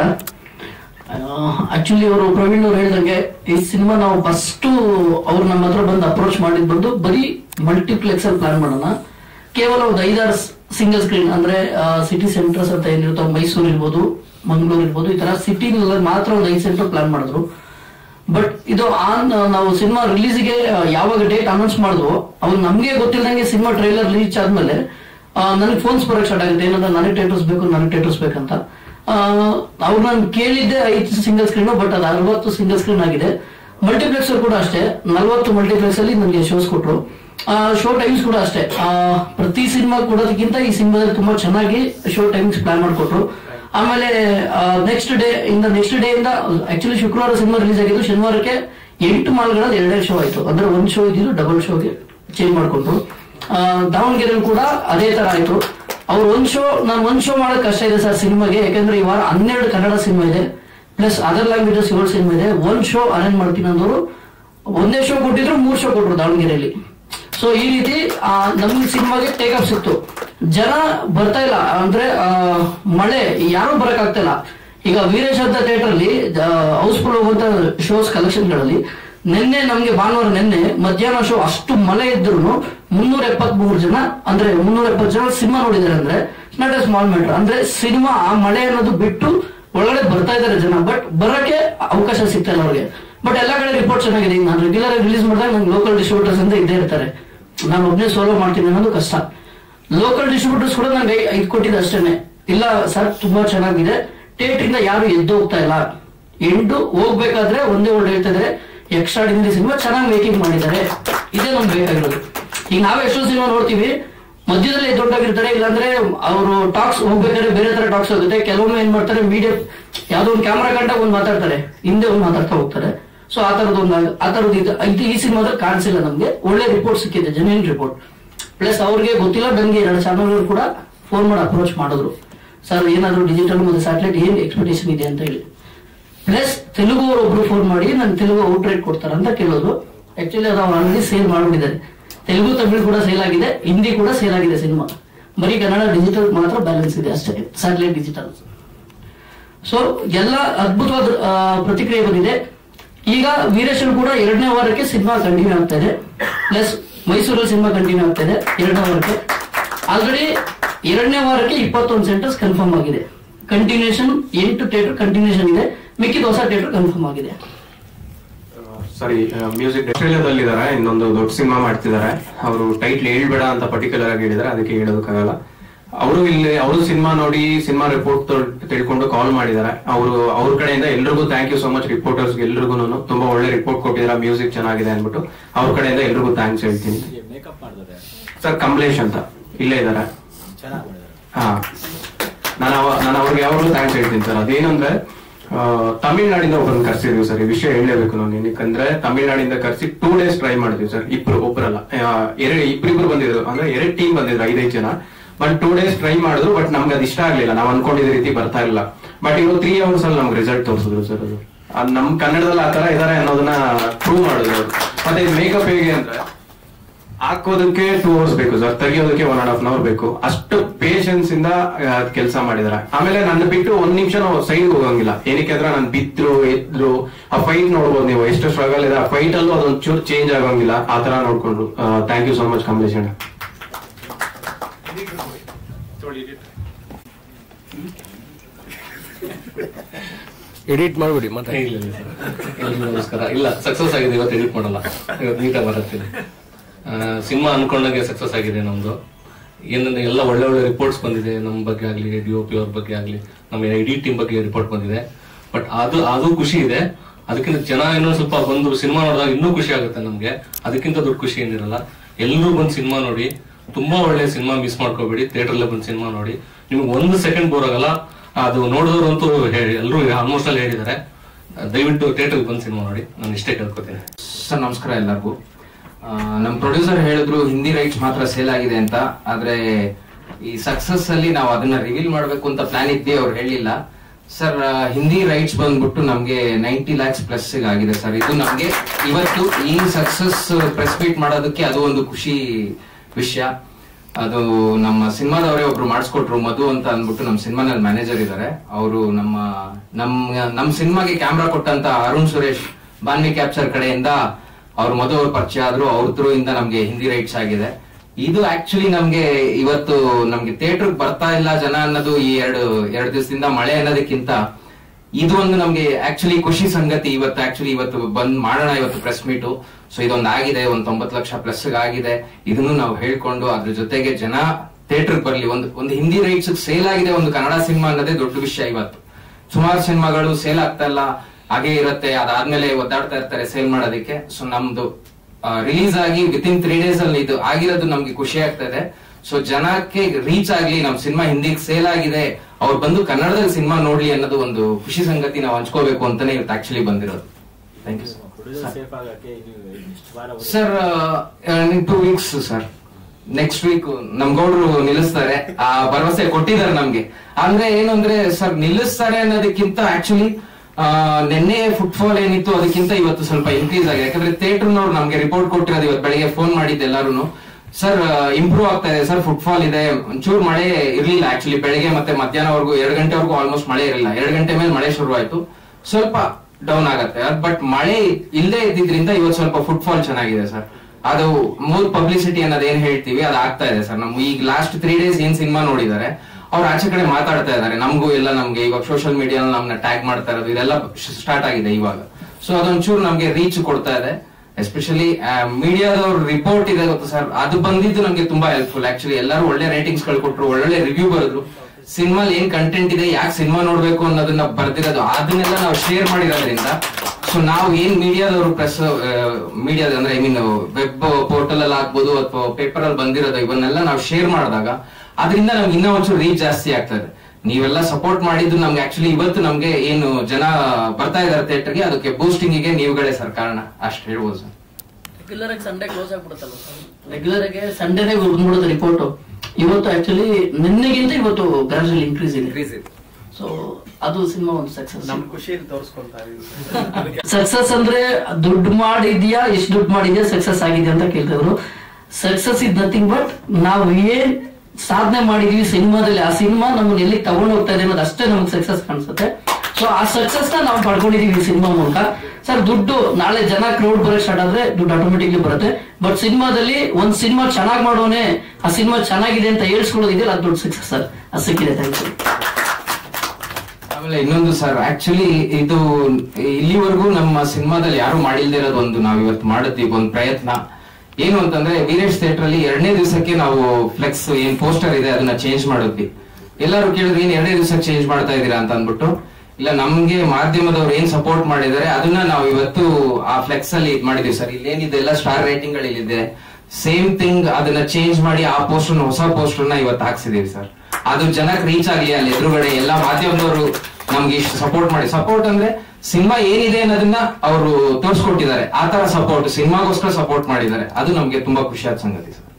ಆಕ್ಚುಲಿ ಅವರು ಪ್ರವೀಣ್ ಅವ್ರು ಹೇಳಿದಂಗೆ ಈ ಸಿನಿಮಾ ನಾವು ಫಸ್ಟ್ ಅವ್ರು ನಮ್ಮ ಹತ್ರ ಬಂದು ಅಪ್ರೋಚ್ ಮಾಡಿದ್ ಬಂದು ಬರೀ ಮಲ್ಟಿಪ್ಲೆಕ್ಸ್ ಅಲ್ಲಿ ಪ್ಲಾನ್ ಮಾಡೋಣ ಕೇವಲ ಒಂದು ಐದಾರು ಸಿಂಗಲ್ ಸ್ಕ್ರೀನ್ ಅಂದ್ರೆ ಸಿಟಿ ಸೆಂಟರ್ಸ್ ಅಂತ ಏನಿರ್ತಾವ ಮೈಸೂರು ಇರ್ಬೋದು ಮಂಗಳೂರು ಇರ್ಬೋದು ಈ ತರ ಸಿಟಿ ಮಾತ್ರ ಒಂದು ಐದು ಸೆಂಟರ್ ಪ್ಲಾನ್ ಮಾಡಿದ್ರು ಬಟ್ ಇದು ಆನ್ ನಾವು ಸಿನಿಮಾ ರಿಲೀಸ್ಗೆ ಯಾವಾಗ ಡೇಟ್ ಅನೌನ್ಸ್ ಮಾಡಿದ್ವು ಅವಾಗ ನಮ್ಗೆ ಗೊತ್ತಿಲ್ಲದಂಗೆ ಸಿನಿಮಾ ಟ್ರೈಲರ್ ರಿಲೀಸ್ ಆದ್ಮೇಲೆ ನನಗೆ ಫೋನ್ಸ್ ಬರಕ್ ಸ್ಟಾರ್ಟ್ ಆಗುತ್ತೆ ಏನಂದ್ರೆ ನನಗೆ ಟೇಟರ್ಸ್ ಬೇಕು ನನಗೆ ಟೇಟರ್ಸ್ ಬೇಕಂತ ಅವ್ರು ನಾನು ಕೇಳಿದ್ದೆ ಐದು ಸಿಂಗಲ್ ಸ್ಕ್ರೀನ್ ಬಟ್ ಅದು ಅರವತ್ತು ಸಿಂಗಲ್ ಸ್ಕ್ರೀನ್ ಆಗಿದೆ ಮಲ್ಟಿಪ್ಲೆಕ್ಸ್ ಕೂಡ ಅಷ್ಟೇ ನಲ್ವತ್ತು ಮಲ್ಟಿಪ್ಲೆಕ್ಸ್ ಅಲ್ಲಿ ನನಗೆ ಶೋಸ್ ಕೊಟ್ರು ಶೋ ಟೈಮ್ಸ್ ಕೂಡ ಅಷ್ಟೇ ಆ, ಪ್ರತಿ ಸಿನಿಮಾ ಕೊಡೋದಕ್ಕಿಂತ ಈ ಸಿನಿಮಾದಲ್ಲಿ ತುಂಬಾ ಚೆನ್ನಾಗಿ ಶೋ ಟೈಮ್ಸ್ ಪ್ಲಾನ್ ಮಾಡಿಕೊಟ್ರು ಆಮೇಲೆ ನೆಕ್ಸ್ಟ್ ಡೇ ಇಂದ ನೆಕ್ಸ್ಟ್ ಡೇ ಇಂದ ಆಕ್ಚುಲಿ ಶುಕ್ರವಾರ ಸಿನಿಮಾ ರಿಲೀಸ್ ಆಗಿದ್ದು ಶನಿವಾರಕ್ಕೆ ಎಂಟು ಮಾಲ್ಗಳಲ್ಲಿ ಎರಡೆರಡು ಶೋ ಆಯ್ತು ಅಂದ್ರೆ ಒಂದ್ ಶೋ ಇದ್ದಿದ್ದು ಡಬಲ್ ಶೋಗೆ ಚೇಂಜ್ ಮಾಡ್ಕೊಂಡ್ರು ಆ, ದಾವಣಗೆರೆಯಲ್ಲಿ ಕೂಡ ಅದೇ ತರ ಆಯ್ತು ಅವ್ರು ಒಂದ್ ಶೋ ನಾನು ಒಂದ್ ಶೋ ಮಾಡಕ್ ಕಷ್ಟ ಇದೆ ಸರ್ ಸಿನಿಮಾಗೆ ಯಾಕಂದ್ರೆ ಈ ವಾರ ಹನ್ನೆರಡು ಕನ್ನಡ ಸಿನಿಮಾ ಇದೆ ಪ್ಲಸ್ ಅದರ್ ಲ್ಯಾಂಗ್ವೇಜಸ್ ಏಳು ಸಿನಿಮಾ ಇದೆ ಒಂದ್ ಶೋ ಅರೇಂಜ್ ಮಾಡ್ತೀನಿ ಅಂದವರು ಒಂದೇ ಶೋ ಕೊಟ್ಟಿದ್ರು ಮೂರ್ ಶೋ ಕೊಟ್ರು ದಾವಣಗೆರೆಯಲ್ಲಿ ಸೊ ಈ ರೀತಿ ಆ, ನಮ್ಗೆ ಸಿನಿಮಾಗೆ ಟೇಕ್ ಆಫ್ ಸಿಕ್ತು ಜನ ಬರ್ತಾ ಇಲ್ಲ ಅಂದ್ರೆ ಆ, ಮಳೆ ಯಾರು ಬರಕ್ ಆಗ್ತಾ ಇಲ್ಲ ಈಗ ವೀರೇಶ್ ಅಂತ ಥಿಯೇಟರ್ ಅಲ್ಲಿ ಹೌಸ್ಫುಲ್ ಹೋಗುವಂತ ಶೋಸ್ ಕಲೆಕ್ಷನ್ಗಳಲ್ಲಿ ನಿನ್ನೆ ನಮ್ಗೆ ಭಾನುವಾರ ನಿನ್ನೆ ಮಧ್ಯಾಹ್ನ ಶೋ ಅಷ್ಟು ಮಳೆ ಇದ್ರು ಮುನ್ನೂರ ಎಪ್ಪತ್ಮೂರು ಜನ ಅಂದ್ರೆ ಮುನ್ನೂರ ಎಪ್ಪತ್ತು ಜನ ಸಿನಿಮಾ ನೋಡಿದಾರೆ ಅಂದ್ರೆ ನಾಟ್ ಎ ಸ್ಮಾಲ್ ಮ್ಯಾಟರ್ ಅಂದ್ರೆ ಸಿನಿಮಾ ಆ ಮಳೆ ಅನ್ನೋದು ಬಿಟ್ಟು ಒಳಗಡೆ ಬರ್ತಾ ಇದಾರೆ ಜನ ಬಟ್ ಬರಕ್ಕೆ ಅವಕಾಶ ಸಿಗ್ತಾ ಇಲ್ಲ ಅವ್ರಿಗೆ ಬಟ್ ಎಲ್ಲಾ ಕಡೆ ರಿಪೋರ್ಟ್ ಚೆನ್ನಾಗಿದೆ ಈಗ ನಾನು ರೆಗ್ಯುಲರ್ ಆಗಿ ರಿಲೀಸ್ ಮಾಡಿದಾಗ ನಂಗೆ ಲೋಕಲ್ ಡಿಸ್ಟ್ರಿಬ್ಯೂಟರ್ಸ್ ಅಂತ ಇದ್ದೇ ಇರ್ತಾರೆ ನಾನು ಒಬ್ಬನೇ ಸೋಲೋ ಮಾಡ್ತೀನಿ ಅನ್ನೋದು ಕಷ್ಟ ಲೋಕಲ್ ಡಿಸ್ಟ್ರಿಬ್ಯೂಟರ್ಸ್ ಕೂಡ ನಂಗೆ ಇದು ಕೊಟ್ಟಿದ್ದು ಅಷ್ಟೇನೆ ಇಲ್ಲ ಸರ್ ತುಂಬಾ ಚೆನ್ನಾಗಿದೆ ಥಿಯೇಟರ್ ಇಂದ ಯಾರು ಎದ್ದು ಹೋಗ್ತಾ ಇಲ್ಲ ಎಂಟು ಹೋಗ್ಬೇಕಾದ್ರೆ ಒಂದೇ ವರ್ಡ್ ಹೇಳ್ತಾ ಇದಾರೆ ಎಕ್ಸ್ಟ್ರಾಡಿನರಿ ಸಿನಿಮಾ ಚೆನ್ನಾಗಿ ಮೇಕಿಂಗ್ ಮಾಡಿದ್ದಾರೆ ಇದೇ ನಮ್ಗೆ ಬೇಕಾಗಿರೋದು ಈಗ ನಾವೇ ಎಷ್ಟೋ ಸಿನಿಮಾ ನೋಡ್ತೀವಿ ಮಧ್ಯದಲ್ಲಿ ದೊಡ್ಡಾಗಿರ್ತಾರೆ ಇಲ್ಲಾಂದ್ರೆ ಅವರು ಟಾಕ್ಸ್ ಹೋಗ್ಬೇಕಾದ್ರೆ ಬೇರೆ ತರ ಟಾಕ್ಸ್ ಆಗುತ್ತೆ ಕೆಲವೊಮ್ಮೆ ಏನ್ ಮಾಡ್ತಾರೆ ಮೀಡಿಯಾ ಯಾವ್ದೋ ಒಂದು ಕ್ಯಾಮ್ರಾ ಕಂಡ ಒಂದ್ ಮಾತಾಡ್ತಾರೆ ಹಿಂದೆ ಒಂದ್ ಮಾತಾಡ್ತಾ ಹೋಗ್ತಾರೆ ಸೊ ಆ ತರದ್ ಒಂದು ಆ ತರದ್ ಇದು ಇದು ಈ ಸಿನಿಮಾದಲ್ಲಿ ಕಾಣಿಸಿಲ್ಲ ನಮ್ಗೆ ಒಳ್ಳೆ ರಿಪೋರ್ಟ್ ಸಿಕ್ಕಿದೆ ಜೆನ್ಯೂನ್ ರಿಪೋರ್ಟ್ ಪ್ಲಸ್ ಅವ್ರಿಗೆ ಗೊತ್ತಿಲ್ಲ ನಂಗೆ ಎರಡು ಚಾನಲ್ ಕೂಡ ಫೋನ್ ಮಾಡಿ ಅಪ್ರೋಚ್ ಮಾಡಿದ್ರು ಸರ್ ಏನಾದ್ರು ಡಿಜಿಟಲ್ ಮತ್ತೆ ಸ್ಯಾಟಲೈಟ್ ಏನ್ ಎಕ್ಸ್ಪೆಕ್ಟೇಷನ್ ಇದೆ ಅಂತ ಹೇಳಿ ಪ್ಲಸ್ ತೆಲುಗು ಅವರು ಒಬ್ರು ಫೋನ್ ಮಾಡಿ ನನ್ ತೆಲುಗು ಔಟ್ ರೇಟ್ ಕೊಡ್ತಾರೆ ಅಂತ ಕೇಳೋದು ಆಕ್ಚುಲಿ ಅದು ಅವ್ರು ಆಲ್ರೆಡಿ ಸೇಲ್ ಮಾಡ್ಬಿಟ್ಟಿದ್ದಾರೆ ತೆಲುಗು ತಮಿಳು ಕೂಡ ಸೇಲ್ ಆಗಿದೆ ಹಿಂದಿ ಕೂಡ ಸೇಲ್ ಆಗಿದೆ ಸಿನಿಮಾ ಬರೀ ಕನ್ನಡ ಡಿಜಿಟಲ್ ಮಾತ್ರ ಬ್ಯಾಲೆನ್ಸ್ ಇದೆ ಅಷ್ಟೇ ಸ್ಯಾಟಲೈಟ್ ಡಿಜಿಟಲ್ ಸೊ ಎಲ್ಲ ಅದ್ಭುತವಾದ ಆ, ಪ್ರತಿಕ್ರಿಯೆ ಬಂದಿದೆ ಈಗ ವೀರೇಶ್ವರ್ ಕೂಡ ಎರಡನೇ ವಾರಕ್ಕೆ ಸಿನಿಮಾ ಕಂಟಿನ್ಯೂ ಆಗ್ತಾ ಇದೆ ಪ್ಲಸ್ ಮೈಸೂರಲ್ಲಿ ಸಿನಿಮಾ ಕಂಟಿನ್ಯೂ ಆಗ್ತಾ ಇದೆ ಎರಡನೇ ವಾರಕ್ಕೆ ಆಲ್ರೆಡಿ ಎರಡನೇ ವಾರಕ್ಕೆ ಇಪ್ಪತ್ತೊಂದು ಸೆಂಟರ್ಸ್ ಕನ್ಫರ್ಮ್ ಆಗಿದೆ ಕಂಟಿನ್ಯೂಷನ್ ಎಂಟು ಥಿಯೇಟರ್ ಕಂಟಿನ್ಯೂಷನ್ ಇದೆ ಮಿಕ್ಕಿದ ಹೊಸ ಥಿಯೇಟರ್ ಕನ್ಫರ್ಮ್ ಆಗಿದೆ ಸಾರಿ ಮ್ಯೂಸಿಕ್ ಆಸ್ಟ್ರೇಲಿಯಾದಲ್ಲಿದ್ದಾರೆ ಇನ್ನೊಂದು ದೊಡ್ಡ ಸಿನಿಮಾ ಮಾಡ್ತಿದ್ದಾರೆ ಅವರು ಟೈಟ್ಲ್ ಹೇಳ್ಬೇಡ ಅಂತ ಪರ್ಟಿಕ್ಯುಲರ್ ಆಗಿ ಹೇಳಿದ್ದಾರೆ ಅದಕ್ಕೆ ಹೇಳೋದಕ್ಕಾಗಲ್ಲ ಅವರು ಇಲ್ಲಿ ಅವರು ಸಿನಿಮಾ ನೋಡಿ ಸಿನಿಮಾ ರಿಪೋರ್ಟ್ ತಿಳ್ಕೊಂಡು ಕಾಲ್ ಮಾಡಿದ್ದಾರೆ ಅವರು ಅವ್ರ ಕಡೆಯಿಂದ ಎಲ್ರಿಗೂ thank you so much reporters ಎಲ್ರಿಗೂ ತುಂಬಾ ಒಳ್ಳೆ ರಿಪೋರ್ಟ್ ಕೊಟ್ಟಿದ್ದಾರೆ ಮ್ಯೂಸಿಕ್ ಚೆನ್ನಾಗಿದೆ ಅಂದ್ಬಿಟ್ಟು ಅವ್ರ ಕಡೆಯಿಂದ ಎಲ್ರಿಗೂ ಥ್ಯಾಂಕ್ಸ್ ಹೇಳ್ತೀನಿ ಮೇಕಪ್ ಮಾಡಿದ್ರೆ ಸರ್ ಕಮಲೇಶ್ ಅಂತ ಇಲ್ಲೇ ಇದ್ದಾರೆ ಚೆನ್ನಾಗಿ ಮಾಡಿದ್ದಾರೆ ಹಾ ನಾನು ಅವ- ನಾನು ಅವ್ರಿಗೆ ಯಾವಾಗಲೂ ಥ್ಯಾಂಕ್ಸ್ ಹೇಳ್ತೀನಿ ಸರ್ ಅದೇನಂದ್ರೆ ಆ, ತಮಿಳ್ನಾಡಿಂದ ಒಬ್ಬರನ್ನ ಕರ್ಸಿದ್ವಿ ಸರ್ ಈ ವಿಷಯ ಹೇಳಲೇಬೇಕು ನಾನು ಏನಕ್ಕಂದ್ರೆ ತಮಿಳ್ನಾಡಿಂದ ಕರ್ಸಿ ಟೂ ಡೇಸ್ ಟ್ರೈ ಮಾಡಿದ್ವಿ ಸರ್ ಇಬ್ರು ಒಬ್ಬರಲ್ಲ ಎರಡು ಇಬ್ರಿಬ್ರು ಬಂದಿದ್ರು ಅಂದ್ರೆ ಎರಡು ಟೀಮ್ ಬಂದಿದ್ರು ಐದೈದು ಜನ ಬಟ್ ಟೂ ಡೇಸ್ ಟ್ರೈ ಮಾಡಿದ್ರು ಬಟ್ ನಮ್ಗೆ ಅದು ಇಷ್ಟ ಆಗ್ಲಿಲ್ಲ ನಾವು ಅನ್ಕೊಂಡಿದ್ದ ರೀತಿ ಬರ್ತಾ ಇಲ್ಲ ಬಟ್ ಇವರು ತ್ರೀ ಅವರ್ಸ್ ಅಲ್ಲಿ ನಮ್ಗೆ ರಿಸಲ್ಟ್ ತೋರಿಸಿದ್ರು ಸರ್ ಅದು ಅದ್ ನಮ್ ಕನ್ನಡದಲ್ಲಿ ಆ ತರ ಇದಾರೆ ಅನ್ನೋದನ್ನ ಪ್ರೂವ್ ಮಾಡಿದ್ರು ಅವ್ರು. ಮತ್ತೆ ಮೇಕಪ್ ಹೇಗೆ ಅಂದ್ರೆ ಹಾಕೋದಕ್ಕೆ ಟೂ ಅವರ್ಸ್ ಬೇಕು ಸರ್ ತೆಗಿಯೋದಕ್ಕೆ ಒನ್ ಅಂಡ್ ಹಾಫ್ ಅವರ್ ಬೇಕು ಅಷ್ಟು ಪೇಷನ್ಸ್ ಇಂದ ಕೆಲಸ ಮಾಡಿದಾರೆ ಆಮೇಲೆ ನನ್ನ ಬಿಟ್ಟು ಒಂದ್ ನಿಮಿಷ ನಾವು ಸೈಡ್ ಹೋಗಂಗಿಲ್ಲ ಏನಕ್ಕೆ ಅಂದ್ರೆ ನಾನು ಬಿದ್ರು ಎದ್ರು ಆ ಫೈಟ್ ನೋಡ್ಬೋದು ನೀವು ಎಷ್ಟು ಸ್ಟ್ರಗಲ್ ಇದೆ ಆ ಫೈಟ್ ಅಲ್ಲೂ ಅದೊಂದ್ ಚೂರು ಚೇಂಜ್ ಆಗಂಗಿಲ್ಲ ಆ ತರ ನೋಡ್ಕೊಂಡ್ರು thank you so much Kamlesh ಅಣ್ಣ ಎಡಿಟ್ ಮಾಡ್ಬಿಡಿ ಮತ್ತೆ ಇಲ್ಲ ಇಲ್ಲ ಸರ್. ಎಲ್ರಿಗೂ ನಮಸ್ಕಾರ ಇಲ್ಲ ಸಕ್ಸಸ್ ಆಗಿದೆ ಇವತ್ತು ಎಡಿಟ್ ಮಾಡಲ್ಲ ಇವತ್ತು ನೀಟಾಗಿ ಬರುತ್ತೀನಿ ಸಿನಿಮಾ ಅನ್ಕೊಂಡಾಗೆ ಸಕ್ಸಸ್ ಆಗಿದೆ ನಮ್ದು ಏನಂದ್ರೆ ಎಲ್ಲ ಒಳ್ಳೆ ಒಳ್ಳೆ ರಿಪೋರ್ಟ್ಸ್ ಬಂದಿದೆ ನಮ್ಮ ಬಗ್ಗೆ ಆಗ್ಲಿ ಡಿ ಒ ಪಿ ಅವ್ರ ಬಗ್ಗೆ ಆಗ್ಲಿ ನಮ್ಮ ಇಡೀ ಟೀಮ್ ಬಗ್ಗೆ ರಿಪೋರ್ಟ್ ಬಂದಿದೆ ಬಟ್ ಅದು ಅದು ಖುಷಿ ಇದೆ ಅದಕ್ಕಿಂತ ಜನ ಇನ್ನೊಂದು ಸ್ವಲ್ಪ ಬಂದು ಸಿನಿಮಾ ನೋಡಿದಾಗ ಇನ್ನೂ ಖುಷಿ ಆಗುತ್ತೆ ನಮ್ಗೆ ಅದಕ್ಕಿಂತ ದೊಡ್ಡ ಖುಷಿ ಏನಿರಲ್ಲ ಎಲ್ಲರೂ ಬಂದು ಸಿನಿಮಾ ನೋಡಿ ತುಂಬಾ ಒಳ್ಳೆ ಸಿನಿಮಾ ಮಿಸ್ ಮಾಡ್ಕೋಬೇಡಿ ಥಿಯೇಟರ್ಲೆ ಬಂದು ಸಿನಿಮಾ ನೋಡಿ ನಿಮ್ಗೆ ಒಂದು ಸೆಕೆಂಡ್ ಬೋರ್ ಆಗಲ್ಲ ಅದು ನೋಡಿದವ್ರಂತೂ ಎಲ್ಲರೂ ಆಲ್ಮೋಸ್ಟ್ ಅಲ್ಲಿ ಹೇಳಿದ್ದಾರೆ ದಯವಿಟ್ಟು ಥಿಯೇಟರ್ಗೆ ಬಂದು ಸಿನಿಮಾ ನೋಡಿ ನಾನು ಇಷ್ಟೇ ಕೇಳ್ಕೊತೀನಿ ಸರ್ ನಮಸ್ಕಾರ ಎಲ್ಲರಿಗೂ ಆ, ನಮ್ ಪ್ರೊಡ್ಯೂಸರ್ ಹೇಳಿದ್ರು ಹಿಂದಿ ರೈಟ್ಸ್ ಮಾತ್ರ ಸೇಲ್ ಆಗಿದೆ ಅಂತ ಆದ್ರೆ ಈ ಸಕ್ಸಸ್ ಅಲ್ಲಿ ನಾವು ಅದನ್ನ ರಿವೀಲ್ ಮಾಡ್ಬೇಕು ಅಂತ ಪ್ಲಾನ್ ಇದ್ದೆ ಅವ್ರು ಹೇಳಿಲ್ಲ ಸರ್ ಆ, ಹಿಂದಿ ರೈಟ್ಸ್ ಬಂದ್ಬಿಟ್ಟು ನಮ್ಗೆ ನೈಂಟಿ ಲ್ಯಾಕ್ಸ್ ಪ್ಲಸ್ ಆಗಿದೆ ಸರ್ ಇದು ನಮ್ಗೆ ಇವತ್ತು ಈ ಸಕ್ಸಸ್ ಪ್ರೆಸ್ ಮೀಟ್ ಮಾಡೋದಕ್ಕೆ ಅದು ಒಂದು ಖುಷಿ ವಿಷಯ ಅದು ನಮ್ಮ ಸಿನಿಮಾದವರೇ ಒಬ್ರು ಮಾಡಿಸ್ಕೊಟ್ರು ಮಧು ಅಂತ ಅಂದ್ಬಿಟ್ಟು ನಮ್ಮ ಸಿನಿಮಾನಲ್ಲಿ ಮ್ಯಾನೇಜರ್ ಇದ್ದಾರೆ ಅವರು ನಮ್ಮ ನಮ್ ನಮ್ ಸಿನಿಮಾಗೆ ಕ್ಯಾಮ್ರಾ ಕೊಟ್ಟಂತ ಅರುಣ್ ಸುರೇಶ್ ಬಾನ್ವಿ ಕ್ಯಾಪ್ಚರ್ ಕಡೆಯಿಂದ ಅವ್ರ ಮಧು ಅವ್ರ ಪರಿಚಯ ಆದ್ರು ಅವ್ರ ಥ್ರೂ ಇಂದ ನಮ್ಗೆ ಹಿಂದಿ ರೈಟ್ಸ್ ಆಗಿದೆ ಇದು ಆಕ್ಚುಲಿ ನಮ್ಗೆ ಇವತ್ತು ನಮ್ಗೆ ಥಿಯೇಟರ್ ಬರ್ತಾ ಇಲ್ಲ ಜನ ಅನ್ನೋದು ಈ ಎರಡು ಎರಡು ದಿವಸದಿಂದ ಮಳೆ ಅನ್ನೋದಕ್ಕಿಂತ ಇದು ಒಂದು ನಮ್ಗೆ ಆಕ್ಚುಲಿ ಖುಷಿ ಸಂಗತಿ ಇವತ್ತು ಆಕ್ಚುಲಿ ಇವತ್ತು ಬಂದ್ ಮಾಡೋಣ ಇವತ್ತು ಪ್ರೆಸ್ ಮೀಟು ಸೊ ಇದೊಂದು ಆಗಿದೆ ಒಂದ್ ತೊಂಬತ್ತು ಲಕ್ಷ ಪ್ಲಸ್ ಆಗಿದೆ ಇದನ್ನು ನಾವು ಹೇಳ್ಕೊಂಡು ಅದ್ರ ಜೊತೆಗೆ ಜನ ಥಿಯೇಟರ್ ಬರ್ಲಿ ಒಂದು ಒಂದು ಹಿಂದಿ ರೈಟ್ಸ್ ಸೇಲ್ ಆಗಿದೆ ಒಂದು ಕನ್ನಡ ಸಿನಿಮಾ ಅನ್ನೋದೇ ದೊಡ್ಡ ವಿಷಯ ಇವತ್ತು ಸುಮಾರು ಸಿನಿಮಾಗಳು ಸೇಲ್ ಆಗ್ತಾ ಇಲ್ಲ ಹಾಗೆ ಇರುತ್ತೆ ಅದಾದ್ಮೇಲೆ ಒದ್ದಾಡ್ತಾ ಇರ್ತಾರೆ ಸೇಲ್ ಮಾಡೋದಕ್ಕೆ ಸೊ ನಮ್ದು ರಿಲೀಸ್ ಆಗಿ ವಿತ್ ಇನ್ ತ್ರೀ ಡೇಸ್ ಅಲ್ಲಿ ಇದು ಆಗಿರೋದು ನಮ್ಗೆ ಖುಷಿ ಆಗ್ತಾ ಇದೆ ಸೊ ಜನಕ್ಕೆ ರೀಚ್ ಆಗ್ಲಿ ನಮ್ ಸಿನಿಮಾ ಹಿಂದಿಗೆ ಸೇಲ್ ಆಗಿದೆ ಅವ್ರು ಬಂದು ಕನ್ನಡದಲ್ಲಿ ಸಿನಿಮಾ ನೋಡ್ಲಿ ಅನ್ನೋದು ಒಂದು ಖುಷಿ ಸಂಗತಿ ನಾವು ಹಂಚ್ಕೋಬೇಕು ಅಂತಾನೆ ಇವತ್ತು ಆಕ್ಚುಲಿ ಬಂದಿರೋದು ಥ್ಯಾಂಕ್ ಯು ಪ್ರೊಡ್ಯೂಸರ್ ಸೇಫ್ ಆಗಕ್ಕೆ ನೀವು ಎಷ್ಟು ವಾರ ಹೋಗಿ- sir two weeks sir next week ನಮ್ ಗೌಡ್ರು ನಿಲ್ಲಿಸ್ತಾರೆ ಆ ಭರವಸೆ ಕೊಟ್ಟಿದ್ದಾರೆ ನಮ್ಗೆ ಅಂದ್ರೆ ಏನು ಅಂದ್ರೆ ಸರ್ ನಿಲ್ಲಿಸ್ತಾರೆ ಅನ್ನೋದಕ್ಕಿಂತ ಆಕ್ಚುಲಿ ಆ, ನಿನ್ನೆ ಫುಟ್ಫಾಲ್ ಏನಿತ್ತು ಅದಕ್ಕಿಂತ ಇವತ್ತು ಸ್ವಲ್ಪ ಇನ್ಕ್ರೀಸ್ ಆಗಿದೆ ಯಾಕಂದ್ರೆ ಥಿಯೇಟರ್ನವ್ರು ನಮ್ಗೆ ರಿಪೋರ್ಟ್ ಕೊಟ್ಟಿರೋದು ಇವತ್ತು ಬೆಳಿಗ್ಗೆ ಫೋನ್ ಮಾಡಿದ್ದು ಎಲ್ಲಾರು ಸರ್ ಇಂಪ್ರೂವ್ ಆಗ್ತಾ ಇದೆ ಸರ್ ಫುಟ್ಫಾಲ್ ಇದೆ ಒಂಚೂರು ಮಳೆ ಇರ್ಲಿಲ್ಲ ಆಕ್ಚುಲಿ ಬೆಳಿಗ್ಗೆ ಮತ್ತೆ ಮಧ್ಯಾಹ್ನವರೆಗೂ ಎರಡು ಗಂಟೆವರೆಗೂ ಆಲ್ಮೋಸ್ಟ್ ಮಳೆ ಇರಲಿಲ್ಲ ಎರಡು ಗಂಟೆ ಮೇಲೆ ಮಳೆ ಶುರುವಾಯ್ತು ಸ್ವಲ್ಪ ಡೌನ್ ಆಗತ್ತೆ ಬಟ್ ಮಳೆ ಇಲ್ಲದೆ ಇದ್ದಿದ್ರಿಂದ ಇವತ್ತು ಸ್ವಲ್ಪ ಫುಟ್ಫಾಲ್ ಚೆನ್ನಾಗಿದೆ ಸರ್ ಅದು ಮೂರ್ ಪಬ್ಲಿಸಿಟಿ ಅನ್ನೋದು ಏನ್ ಹೇಳ್ತೀವಿ ಅದು ಆಗ್ತಾ ಇದೆ ಸರ್ ನಮ್ಗೆ ಈಗ ಲಾಸ್ಟ್ ತ್ರೀ ಡೇಸ್ ಏನ್ ಸಿನಿಮಾ ನೋಡಿದ್ದಾರೆ ಅವ್ರು ಆಚೆ ಕಡೆ ಮಾತಾಡ್ತಾ ಇದ್ದಾರೆ ನಮಗೂ ಎಲ್ಲ ನಮ್ಗೆ ಇವಾಗ ಸೋಷಿಯಲ್ ಮೀಡಿಯಾ ನಮ್ನ ಟ್ಯಾಗ್ ಮಾಡ್ತಾ ಇರೋದು ಇದೆಲ್ಲ ಸ್ಟಾರ್ಟ್ ಆಗಿದೆ ಇವಾಗ ಸೊ ಅದೊಂಚೂರು ನಮ್ಗೆ ರೀಚ್ ಕೊಡ್ತಾ ಇದೆ ಎಸ್ಪೆಷಲಿ ಮೀಡಿಯಾದವ್ರ ರಿಪೋರ್ಟ್ ಇದೆ ಗೊತ್ತು ಸರ್ ಅದು ಬಂದಿದ್ದು ನಮ್ಗೆ ತುಂಬಾ ಹೆಲ್ಪ್ಫುಲ್ ಆಕ್ಚುಲಿ ಎಲ್ಲರೂ ಒಳ್ಳೆ ರೇಟಿಂಗ್ಸ್ ಗಳು ಕೊಟ್ರು ಒಳ್ಳೆ ರಿವ್ಯೂ ಬರೆದ್ರು ಸಿನಿಮಾಲ್ ಏನ್ ಕಂಟೆಂಟ್ ಇದೆ ಯಾಕೆ ಸಿನಿಮಾ ನೋಡ್ಬೇಕು ಅನ್ನೋದನ್ನ ಬರ್ದಿರೋದು ಅದನ್ನೆಲ್ಲ ನಾವು ಶೇರ್ ಮಾಡಿರೋದ್ರಿಂದ ಸೊ ನಾವು ಏನ್ ಮೀಡಿಯಾದವರು ಪ್ರೆಸ್ ಮೀಡಿಯಾದ ಅಂದ್ರೆ ಐ ಮೀನ್ ವೆಬ್ ಪೋರ್ಟಲ್ ಅಲ್ಲಿ ಆಗ್ಬೋದು ಅಥವಾ ಪೇಪರ್ ಅಲ್ಲಿ ಬಂದಿರೋದು ಇವನ್ನೆಲ್ಲ ನಾವು ಶೇರ್ ಮಾಡಿದಾಗ ಅದರಿಂದ ನಮ್ಗೆ ಇನ್ನೂ ಒಂಚೂರು ರೀಚ್ ಜಾಸ್ತಿ ಆಗ್ತದೆ ನೀವೆಲ್ಲ ಸಪೋರ್ಟ್ ಮಾಡಿದ್ದು ನಮ್ಗೆ ಆಕ್ಚುಲಿ ಇವತ್ತು ನಮ್ಗೆ ಏನು ಜನ ಬರ್ತಾ ಇದಾರೆ ಥಿಯೇಟರ್ಗೆ ಅದಕ್ಕೆ ಬೂಸ್ಟಿಂಗಿಗೆ ನೀವುಗಳೇ ಸರ್ ಕಾರಣ ಅಷ್ಟು ಹೇಳ್ಬೋದು ಸರ್ ರೆಗ್ಯುಲರ್ ಆಗಿ ಸಂಡೇ ಕ್ಲೋಸ್ ಆಗ್ಬಿಡುತ್ತಲ್ಲ ಸರ್ ರೆಗ್ಯುಲರ್ ಆಗಿ ಸಂಡೇನೆ ಬಂದ್ಬಿಡುತ್ತೆ ರಿಪೋರ್ಟ್ ಇವತ್ತು ಆಕ್ಚುಲಿ ನಿನ್ನೆಗಿಂತ ಇವತ್ತು ಗ್ರಾಜುವಲ್ ಇನ್ಕ್ರೀಸ್ ಇದೆ ಸೊ ಅದು ಸಿನಿಮಾ ಒಂದು ಸಕ್ಸಸ್ ನಮ್ ಖುಷಿಯಲ್ಲಿ ತೋರಿಸ್ಕೊಂತಾ ಇದೀವಿ ಸಕ್ಸಸ್ ಅಂದ್ರೆ ದುಡ್ಡು ಮಾಡಿದ್ಯಾ ಎಷ್ಟು ದುಡ್ಡು ಮಾಡಿದ್ಯಾ ಸಕ್ಸಸ್ ಆಗಿದೆ ಅಂತ ಕೇಳ್ತಿದ್ರು ಸಕ್ಸಸ್ ಇಸ್ ನಥಿಂಗ್ ಬಟ್ ನಾವು ಏನ್ ಸಾಧನೆ ಮಾಡಿದೀವಿ ಸಿನಿಮಾದಲ್ಲಿ ಆ ಸಿನಿಮಾ ನಮ್ಮನ್ನ ಎಲ್ಲಿ ತಗೊಂಡು ಹೋಗ್ತಾ ಇದೆ ಅನ್ನೋದು ಅಷ್ಟೇ ನಮ್ಗೆ ಸಕ್ಸಸ್ ಕಾಣಿಸುತ್ತೆ ಸೊ ಆ ಸಕ್ಸಸ್ ನ ನಾವು ಪಡ್ಕೊಂಡಿದೀವಿ ಸಿನಿಮಾ ಮೂಲಕ ಸರ್ ದುಡ್ಡು ನಾಳೆ ಜನ ಕ್ರೌಡ್ ಬರೋಕ್ ಸ್ಟಾರ್ಟ್ ಆದ್ರೆ ದುಡ್ಡು ಆಟೋಮೆಟಿಕ್ಲಿ ಬರುತ್ತೆ ಬಟ್ ಸಿನಿಮಾದಲ್ಲಿ ಒಂದ್ ಸಿನಿಮಾ ಚೆನ್ನಾಗಿ ಮಾಡೋನೆ ಆ ಸಿನಿಮಾ ಚೆನ್ನಾಗಿದೆ ಅಂತ ಹೇಳ್ಸ್ಕೊಳ್ಳೋದಿದೆಯಲ್ಲ ಅದು ದೊಡ್ಡ ಸಕ್ಸಸ್ ಸರ್ ಅದು ಸಿಕ್ಕಿದೆ ಥ್ಯಾಂಕ್ ಯು ಆಮೇಲೆ ಇನ್ನೊಂದು ಸರ್ ಆಕ್ಚುಲಿ ಇದು ಇಲ್ಲಿವರೆಗೂ ನಮ್ಮ ಸಿನಿಮಾದಲ್ಲಿ ಯಾರು ಮಾಡಿಲ್ದೇ ಇರೋದು ಒಂದು ನಾವು ಇವತ್ತು ಮಾಡಿದ್ವಿ ಒಂದು ಪ್ರಯತ್ನ ಏನು ಅಂತಂದ್ರೆ ವೀರೇಶ್ ಥಿಯೇಟರ್ ಅಲ್ಲಿ ಎರಡನೇ ದಿವಸಕ್ಕೆ ನಾವು ಫ್ಲೆಕ್ಸ್ ಏನ್ ಪೋಸ್ಟರ್ ಇದೆ ಅದನ್ನ ಚೇಂಜ್ ಮಾಡಿದ್ವಿ ಎಲ್ಲರೂ ಕೇಳಿದ್ರು ಏನ್ ಎರಡನೇ ದಿವಸಕ್ಕೆ ಚೇಂಜ್ ಮಾಡ್ತಾ ಇದೀರಾ ಅಂತ ಅಂದ್ಬಿಟ್ಟು ಇಲ್ಲ ನಮ್ಗೆ ಮಾಧ್ಯಮದವ್ರು ಏನ್ ಸಪೋರ್ಟ್ ಮಾಡಿದ್ದಾರೆ ಅದನ್ನ ನಾವು ಇವತ್ತು ಆ ಫ್ಲೆಕ್ಸ್ ಅಲ್ಲಿ ಇದ್ ಮಾಡಿದೀವಿ ಸರ್ ಇಲ್ಲೇನಿದೆ ಎಲ್ಲ ಸ್ಟಾರ್ ರೇಟಿಂಗ್ ಗಳಿದೆ ಸೇಮ್ ಥಿಂಗ್ ಅದನ್ನ ಚೇಂಜ್ ಮಾಡಿ ಆ ಪೋಸ್ಟರ್ ಹೊಸ ಪೋಸ್ಟರ್ ನ ಇವತ್ತು ಹಾಕ್ಸಿದೀವಿ ಸರ್ ಅದು ಜನಕ್ಕೆ ರೀಚ್ ಆಗ್ಲಿ ಅಲ್ಲಿ ಎದುರುಗಡೆ ಎಲ್ಲಾ ಮಾಧ್ಯಮದವರು ನಮ್ಗೆ ಇಷ್ಟು ಸಪೋರ್ಟ್ ಮಾಡಿ ಸಪೋರ್ಟ್ ಅಂದ್ರೆ ಸಿನಿಮಾ ಏನಿದೆ ಅನ್ನೋದನ್ನ ಅವರು ತೋರಿಸ್ಕೊಟ್ಟಿದ್ದಾರೆ ಆ ತರ ಸಪೋರ್ಟ್ ಸಿನಿಮಾಗೋಸ್ಕರ ಸಪೋರ್ಟ್ ಮಾಡಿದ್ದಾರೆ ಅದು ನಮ್ಗೆ ತುಂಬಾ ಖುಷಿಯಾದ ಸಂಗತಿ ಸರ್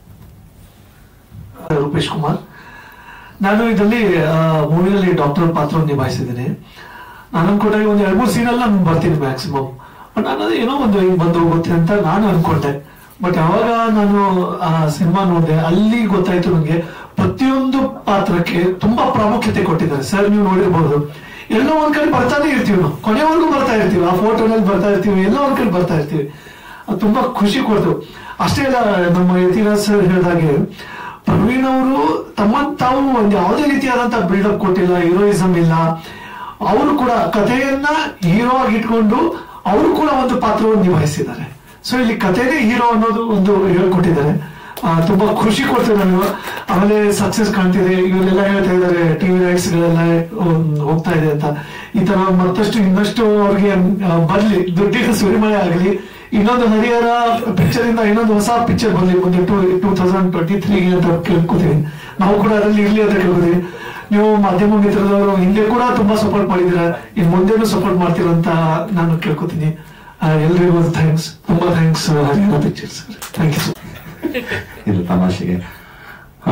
ರೂಪೇಶ್ ಕುಮಾರ್ ನಾನು ಇದರಲ್ಲಿ ಮೂವಿಯಲ್ಲಿ ಡಾಕ್ಟರ್ ಪಾತ್ರ ನಿಭಾಯಿಸಿದ್ದೀನಿ ನಾನು ಅನ್ಕೊಂಡೆ ಒಂದು ಎರಡು ಮೂರು ಸೀನಲ್ಲಿ ನಾನು ಬರ್ತೀನಿ ಮ್ಯಾಕ್ಸಿಮಮ್ ಬಟ್ ನಾನು ಅದು ಏನೋ ಒಂದು ಹಿಂಗ್ ಬಂದು ಹೋಗುತ್ತೆ ಅಂತ ನಾನು ಅನ್ಕೊಂಡೆ ಬಟ್ ಯಾವಾಗ ನಾನು ಆ ಸಿನಿಮಾ ನೋಡಿದೆ ಅಲ್ಲಿ ಗೊತ್ತಾಯ್ತು ನನಗೆ ಪ್ರತಿಯೊಂದು ಪಾತ್ರಕ್ಕೆ ತುಂಬಾ ಪ್ರಾಮುಖ್ಯತೆ ಕೊಟ್ಟಿದ್ದಾರೆ ಸರ್ ನೀವು ನೋಡಿರ್ಬೋದು ಎಲ್ಲೋ ಒಂದ್ ಕಡೆ ಬರ್ತಾನೆ ಇರ್ತೀವಿ ನಾವು ಕೊನೆವರೆಗೂ ಬರ್ತಾ ಇರ್ತೀವಿ ಆ ಫೋಟೋನಲ್ಲಿ ಬರ್ತಾ ಇರ್ತೀವಿ ಎಲ್ಲೋ ಒಂದ್ ಕಡೆ ಬರ್ತಾ ಇರ್ತೀವಿ ಅದು ತುಂಬಾ ಖುಷಿ ಕೊಡ್ತು ಅಷ್ಟೇ ಅಲ್ಲ ನಮ್ಮ ಯತಿರಾಜ್ ಸರ್ ಹೇಳಿದಾಗೆ ಪ್ರವೀಣ್ ಅವರು ತಮ್ಮ ತಾವು ಒಂದು ಯಾವುದೇ ರೀತಿಯಾದಂತ ಬಿಲ್ಡಪ್ ಕೊಟ್ಟಿಲ್ಲ ಹೀರೋಯಿಸಮ್ ಇಲ್ಲ ಅವರು ಕೂಡ ಕಥೆಯನ್ನ ಹೀರೋ ಆಗಿ ಇಟ್ಕೊಂಡು ಅವರು ಕೂಡ ಒಂದು ಪಾತ್ರವನ್ನು ನಿಭಾಯಿಸಿದ್ದಾರೆ ಸೊ ಇಲ್ಲಿ ಕಥೆನೇ ಹೀರೋ ಅನ್ನೋದು ಒಂದು ಹೇಳ್ಕೊಟ್ಟಿದ್ದಾರೆ ಆ, ತುಂಬಾ ಖುಷಿ ಕೊಡ್ತೇವೆ ನಾನು ಆಮೇಲೆ ಸಕ್ಸಸ್ ಕಾಣ್ತಿದೆ ಇವರೆಲ್ಲ ಹೇಳ್ತಾ ಇದ್ದಾರೆ ಟಿವಿ ರೈಟ್ಸ್ ಗಳೆಲ್ಲ ಉಮ್, ಹೋಗ್ತಾ ಇದೆ ಅಂತ ಈ ತರ ಮತ್ತಷ್ಟು ಇನ್ನಷ್ಟು ಅವ್ರಿಗೆ ಆ, ಬರ್ಲಿ ದುಡ್ಡಿನ ಸುರಿಮಳೆ ಆಗಲಿ ಇನ್ನೊಂದು ಹರಿಹರ ಪಿಕ್ಚರ್ ಇಂದ ಇನ್ನೊಂದು ಹೊಸ ಪಿಕ್ಚರ್ ಬರ್ಲಿ ಮುಂದೆ ಟೂ ಟೂ ತೌಸಂಡ್ ಟ್ವೆಂಟಿ ತ್ರೀಗೆ ಅಂತ ಕೇಳ್ಕೊತೀವಿ ನಾವು ಕೂಡ ಅದರಲ್ಲಿ ಇರ್ಲಿ ಅಂತ ಕೇಳ್ಕೊತೀವಿ ನೀವು ಮಾಧ್ಯಮ ಮಿತ್ರದವರು ಹಿಂದೆ ಕೂಡ ತುಂಬಾ ಸಪೋರ್ಟ್ ಮಾಡಿದಿರ ಇನ್ ಮುಂದೆನೂ ಸಪೋರ್ಟ್ ಮಾಡ್ತೀರ ಅಂತ ನಾನು ಕೇಳ್ಕೊತೀನಿ ಆ, ಎಲ್ರಿಗೂ ಥ್ಯಾಂಕ್ಸ್ ತುಂಬಾ thanks Harihara pictures thank you ಇದು ತಮಾಷೆಗೆ ಆ,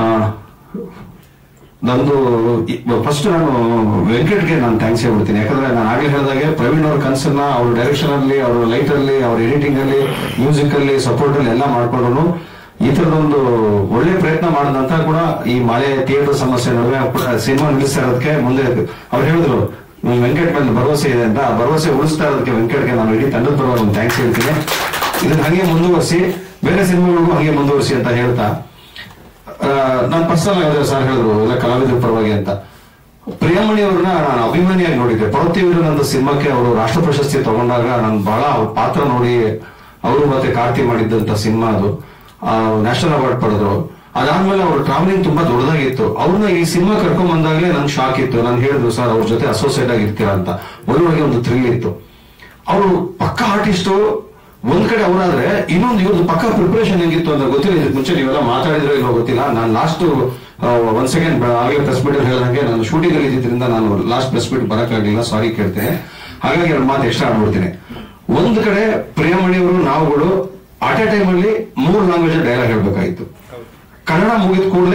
ನಂದು ಫಸ್ಟ್ ನಾನು ವೆಂಕಟ್ಗೆ ನಾನು ಥ್ಯಾಂಕ್ಸ್ ಹೇಳ್ಬಿಡ್ತೀನಿ ಯಾಕಂದ್ರೆ ನಾನು ಆಗ್ಲೇ ಹೇಳಿದಾಗೆ ಪ್ರವೀಣ್ ಅವ್ರ ಕನಸನ್ನ ಅವ್ರ ಡೈರೆಕ್ಷನ್ ಅಲ್ಲಿ ಅವ್ರ ಲೈಟ್ ಅಲ್ಲಿ ಅವ್ರ ಎಡಿಟಿಂಗ್ ಅಲ್ಲಿ ಮ್ಯೂಸಿಕ್ ಅಲ್ಲಿ ಸಪೋರ್ಟ್ ಅಲ್ಲಿ ಎಲ್ಲ ಮಾಡ್ಕೊಂಡ್ರು ಈ ತರದೊಂದು ಒಳ್ಳೆ ಪ್ರಯತ್ನ ಮಾಡಿದಂತ ಕೂಡ ಈ ಮಳೆ ಥಿಯೇಟರ್ ಸಮಸ್ಯೆ ನಡುವೆ ಕೂಡ ಸಿನಿಮಾ ನಿಲ್ಲಿಸ್ತಾ ಇರೋದಕ್ಕೆ ಮುಂದೆ ಅವ್ರು ಹೇಳಿದ್ರು "ನಿಮ್ ವೆಂಕಟ್ ಮೇಲೆ ಭರವಸೆ ಇದೆ ಅಂತ ಆ ಭರವಸೆ ಉಳಿಸ್ತಾ ಇರೋದಕ್ಕೆ ವೆಂಕಟ್ಗೆ ನಾನು ಇಡೀ ತಂಡದ ಪರವಾಗಿ ಒಂದು ಥ್ಯಾಂಕ್ಸ್ ಹೇಳ್ತೀನಿ ಇದನ್ನ ಹಂಗೆ ಮುಂದುವರಿಸಿ ಬೇರೆ ಸಿನಿಮಾಗಳಿಗೂ ಹಂಗೆ ಮುಂದುವರಿಸಿ ಅಂತ ಹೇಳ್ತಾ ನಾನು ಪರ್ಸನಲ್ ಆಗಿ ಸರ್ ಹೇಳಿದ್ರು ಎಲ್ಲ ಕಲಾವಿದರ ಪರವಾಗಿ ಅಂತ ಪ್ರಿಯಮಣಿ ಅವ್ರನ್ನ ನಾನು ಅಭಿಮಾನಿಯಾಗಿ ನೋಡಿದ್ದೆ ಪರ್ವತಿವೀರ ನಂದು ಸಿನಿಮಾಕ್ಕೆ ಅವರು ರಾಷ್ಟ್ರ ಪ್ರಶಸ್ತಿ ತಗೊಂಡಾಗ ನಾನು ಬಹಳ ಅವ್ರ ಪಾತ್ರ ನೋಡಿ ಅವರು ಮತ್ತೆ ಕಾರ್ತಿ ಮಾಡಿದ್ದಂತ ಸಿನಿಮಾ ಅದು ನ್ಯಾಷನಲ್ ಅವಾರ್ಡ್ ಪಡೆದ್ರು ಅದಾದ್ಮೇಲೆ ಅವ್ರ ಟ್ರಾವೆಲಿಂಗ್ ತುಂಬಾ ದೊಡ್ಡದಾಗಿತ್ತು ಅವ್ರನ್ನ ಈ ಸಿನಿಮಾ ಕರ್ಕೊಂಡ್ ಬಂದಾಗಲೇ ನನ್ಗೆ ಶಾಕ್ ಇತ್ತು ನಾನು ಹೇಳಿದ್ರು ಸರ್ ಅವ್ರ ಜೊತೆ ಅಸೋಸಿಯೇಟ್ ಆಗಿರ್ತೀರಾ ಅಂತ ಒಳಗೊಳಗೆ ಒಂದು ಥ್ರಿಲ್ ಇತ್ತು ಅವರು ಪಕ್ಕ ಆರ್ಟಿಸ್ಟು ಒಂದ್ ಕಡೆ ಅವರಾದ್ರೆ ಇನ್ನೊಂದು ಇವ್ರದ್ದು ಪಕ್ಕ ಪ್ರಿಪರೇಷನ್ ಹೆಂಗಿತ್ತು ಅಂತ ಗೊತ್ತಿಲ್ಲ ಇದಕ್ಕೆ ಮುಂಚೆ ನೀವೆಲ್ಲ ಮಾತಾಡಿದ್ರೆ ಇಲ್ಲೋ ಗೊತ್ತಿಲ್ಲ ನಾನು ಲಾಸ್ಟ್ ಒಂದ್ ಸೆಕೆಂಡ್ ಆಗಲೇ ಪ್ರೆಸ್ ಮೀಟ್ ಹೇಳಿದಂಗೆ ನಾನು ಶೂಟಿಂಗ್ ಅಲ್ಲಿ ಇದ್ದಿದ್ರಿಂದ ನಾನು ಲಾಸ್ಟ್ ಪ್ರೆಸ್ ಮೀಟ್ ಬರಕ್ಕಾಗ್ಲಿಲ್ಲ ಸಾರಿ ಕೇಳ್ತೇನೆ ಹಾಗಾಗಿ ಎರಡು ಮಾತು ಎಕ್ಸ್ಟ್ರಾ ಆಡ್ಬಿಡ್ತೀನಿ ಒಂದ್ ಕಡೆ ಪ್ರಿಯಮಣಿ ಅವರು ನಾವುಗಳು ಅಟ್ ಎ ಟೈಮ್ ಅಲ್ಲಿ ಮೂರು ಲ್ಯಾಂಗ್ವೇಜ್ ಡೈಲಾಗ್ ಹೇಳ್ಬೇಕಾಗಿತ್ತು ಕನ್ನಡ ಮುಗಿದ ಕೂಡಲೇ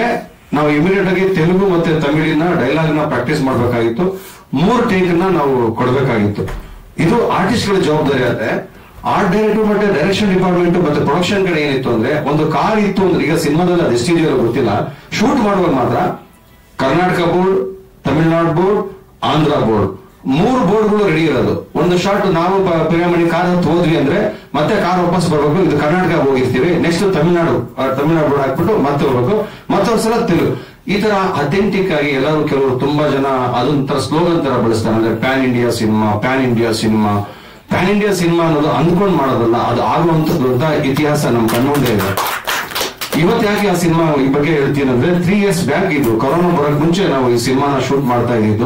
ನಾವು ಇಮಿಡಿಯೇಟ್ ಆಗಿ ತೆಲುಗು ಮತ್ತೆ ತಮಿಳಿನ ಡೈಲಾಗ್ ನ ಪ್ರಾಕ್ಟೀಸ್ ಮಾಡಬೇಕಾಗಿತ್ತು ಮೂರು ಟೇಕ್ ನ ನಾವು ಕೊಡಬೇಕಾಗಿತ್ತು ಇದು ಆರ್ಟಿಸ್ಟ್ ಗಳ ಜವಾಬ್ದಾರಿ ಆದ್ರೆ ಆರ್ಟ್ ಡೈರೆಕ್ಟರ್ ಮತ್ತೆ ಡೈರೆಕ್ಷನ್ ಡಿಪಾರ್ಟ್ಮೆಂಟ್ ಮತ್ತೆ ಪ್ರೊಡಕ್ಷನ್ ಕಡೆ ಏನಿತ್ತು ಅಂದ್ರೆ ಒಂದು ಕಾರ್ ಇತ್ತು ಅಂದ್ರೆ ಈಗ ಸಿನಿಮಾದಲ್ಲಿ ಅದು ಎಷ್ಟಿದೆಯೋ ಗೊತ್ತಿಲ್ಲ ಶೂಟ್ ಮಾಡುವಾಗ ಮಾತ್ರ Karnataka board Tamil Nadu board Andhra board ಮೂರು ಬೋರ್ಡ್ಗಳು ರೆಡಿ ಇರೋದು ಒಂದು ಶಾರ್ಟ್ ನಾವು ಪ- ಪಿರಿಯಾಮಣಿ ಕಾರ್ ಹತ್ತು ಹೋದ್ವಿ ಅಂದ್ರೆ ಮತ್ತೆ ಕಾರ್ ವಾಪಸ್ ಬರ್ಬೇಕು ಇದು ಕರ್ನಾಟಕ ಹೋಗಿರ್ತೀವಿ ನೆಕ್ಸ್ಟ್ ತಮಿಳ್ನಾಡು ಆ, ತಮಿಳ್ನಾಡು ಬೋರ್ಡ್ ಹಾಕ್ಬಿಟ್ಟು ಮತ್ತೆ ಹೋಗ್ಬೇಕು ಮತ್ತೊಂದ್ಸಲ ತೆಲುಗು ಈ ತರ ಅಥೆಂಟಿಕ್ ಆಗಿ ಎಲ್ಲರೂ ಕೆಲವರು ತುಂಬಾ ಜನ ಅದೊಂಥರ ಸ್ಲೋಗನ್ ತರ ಬಳಸ್ತಾರೆ ಅಂದ್ರೆ pan India cinema pan India cinema pan India cinema ಅನ್ನೋದು ಅಂದ್ಕೊಂಡ್ ಮಾಡೋದಲ್ಲ ಅದು ಆಗುವಂತ ದೊಡ್ಡ ಇತಿಹಾಸ ನಮ್ ಕಣ್ಮುಂದೆ ಇದೆ ಇವತ್ತು ಯಾಕೆ ಆ ಸಿನಿಮಾ ಈ ಬಗ್ಗೆ ಹೇಳ್ತೀನಿ ಅಂದ್ರೆ ತ್ರೀ ಇಯರ್ಸ್ ಬ್ಯಾಕ್ ಇದು ಕೊರೋನಾ ಬರೋಕ್ ಮುಂಚೆ ನಾವು ಈ ಸಿನಿಮಾನ ಶೂಟ್ ಮಾಡ್ತಾ ಇದ್ದಿದ್ದು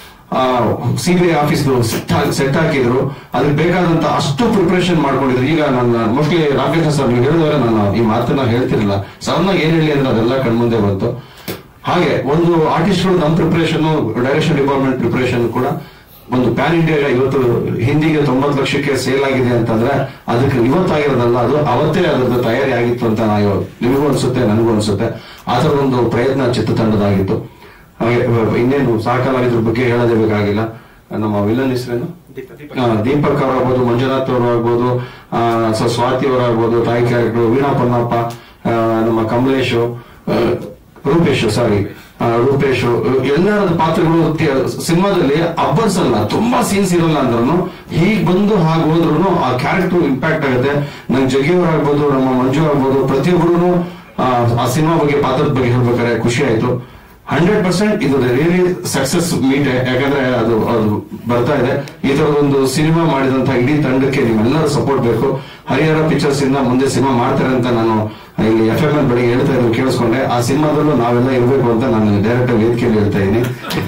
ಸಿಬಿಐ ಆಫೀಸ್ ಸೆಟ್ ಹಾಕಿದ್ರು ಅದಕ್ಕೆ ಬೇಕಾದಂತ ಅಷ್ಟು ಪ್ರಿಪರೇಷನ್ ಮಾಡ್ಕೊಂಡಿದ್ರು ಈಗ ನನ್ನ ಮೋಸ್ಟ್ಲಿ ರಾಮಕೃಷ್ಣ ಸರ್ ನೀವು ಹೇಳಿದವರೆ ನಾನು ಈ ಮಾತನ್ನ ಹೇಳ್ತಿರಲಿಲ್ಲ ಸಡನ್ ಆಗಿ ಏನ್ ಹೇಳಿ ಅಂದ್ರೆ ಅದೆಲ್ಲ ಕಣ್ಮುಂದೆ ಬಂತು ಹಾಗೆ ಒಂದು ಆರ್ಟಿಸ್ಟ್ಗಳು ನಮ್ಮ ಪ್ರಿಪರೇಷನ್ ಡೈರೆಕ್ಷನ್ ಡಿಪಾರ್ಟ್ಮೆಂಟ್ ಪ್ರಿಪರೇಷನ್ ಕೂಡ ಒಂದು ಪ್ಯಾನ್ ಇಂಡಿಯಾ ಇವತ್ತು ಹಿಂದಿಗೆ ತೊಂಬತ್ತು ಲಕ್ಷಕ್ಕೆ ಸೇಲ್ ಆಗಿದೆ ಅಂತಂದ್ರೆ ಅದಕ್ಕೆ ಇವತ್ತಾಗಿರೋದಲ್ಲ ಅದು ಅವತ್ತೇ ಅದ್ರದ್ದು ತಯಾರಿ ಆಗಿತ್ತು ಅಂತ ನಾವು ನಿಮಗೂ ಅನ್ಸುತ್ತೆ ನನಗೂ ಅನ್ಸುತ್ತೆ ಆ ಥರ ಒಂದು ಪ್ರಯತ್ನ ಚಿತ್ರತಂಡದಾಗಿತ್ತು ಹಾಗೆ ಇನ್ನೇನು ಸಾಕಲ್ಲ ಇದ್ರ ಬಗ್ಗೆ ಹೇಳೋದೇ ಬೇಕಾಗಿಲ್ಲ ನಮ್ಮ ವಿಲನ್ ಹೆಸರೇನು ಆ, ದೀಪಕ್ ಅವರಾಗ್ಬೋದು ಮಂಜುನಾಥ್ ಅವರು ಆಗ್ಬೋದು ಆ, ಸ- ಸ್ವಾತಿ ಅವರಾಗ್ಬೋದು ತಾಯಿ ಕ್ಯಾರೆಕ್ಟರ್ ವೀಣಾ ಪೊನ್ನಪ್ಪ ಆ, ನಮ್ಮ ಕಮಲೇಶ್ ಆ, ರೂಪೇಶ್ ಸಾರಿ ರೂಪೇಶ್ ಎಲ್ಲರ ಪಾತ್ರಗಳು ತಿ- ಸಿನಿಮಾದಲ್ಲಿ ಅಬ್ಬರ್ಸಲ್ಲ ತುಂಬಾ ಸೀನ್ಸ್ ಇರಲ್ಲ ಅಂದ್ರೂ ಹೀಗ್ ಬಂದು ಹಾಗೆ ಹೋದ್ರು ಆ ಕ್ಯಾರೆಕ್ಟರ್ ಇಂಪ್ಯಾಕ್ಟ್ ಆಗುತ್ತೆ ನಂಗೆ ಜಗ್ಗಿಯವ್ರು ಆಗ್ಬೋದು ನಮ್ಮ ಮಂಜು ಆಗ್ಬೋದು ಪ್ರತಿಯೊಬ್ಬರು ಆ ಸಿನಿಮಾ ಬಗ್ಗೆ ಪಾತ್ರದ ಬಗ್ಗೆ ಹೇಳ್ಬೇಕಾದ್ರೆ ಖುಷಿ ಆಯ್ತು ಹಂಡ್ರೆಡ್ ಪರ್ಸೆಂಟ್ ಇದು ರಿಯಲಿ ಸಕ್ಸಸ್ ಮೀಟ್ ಯಾಕಂದ್ರೆ ಅದು ಅದು ಬರ್ತಾ ಇದೆ ಈ ತರದೊಂದು ಸಿನಿಮಾ ಮಾಡಿದಂತ ಇಡೀ ತಂಡಕ್ಕೆ ನಿಮ್ಮೆಲ್ಲರ ಸಪೋರ್ಟ್ ಬೇಕು ಹರಿಹರ ಪಿಕ್ಚರ್ಸ್ ಇಂದ ಮುಂದೆ ಸಿನಿಮಾ ಮಾಡ್ತಾರೆ ಅಂತ ನಾನು ಇಲ್ಲಿ ಎಫ್ ಎಂ ಎಲ್ ಬೆಳಿಗ್ಗೆ ಹೇಳ್ತಾ ಇದ್ದು ಕೇಳಿಸ್ಕೊಂಡೆ ಆ ಸಿನಿಮಾದಲ್ಲೂ ನಾವೆಲ್ಲ ಇರಬೇಕು ಅಂತ ನಾನು ಡೈರೆಕ್ಟ್ ವೇದಿಕೆಯಲ್ಲಿ ಹೇಳ್ತಾ ಇದ್ದೀನಿ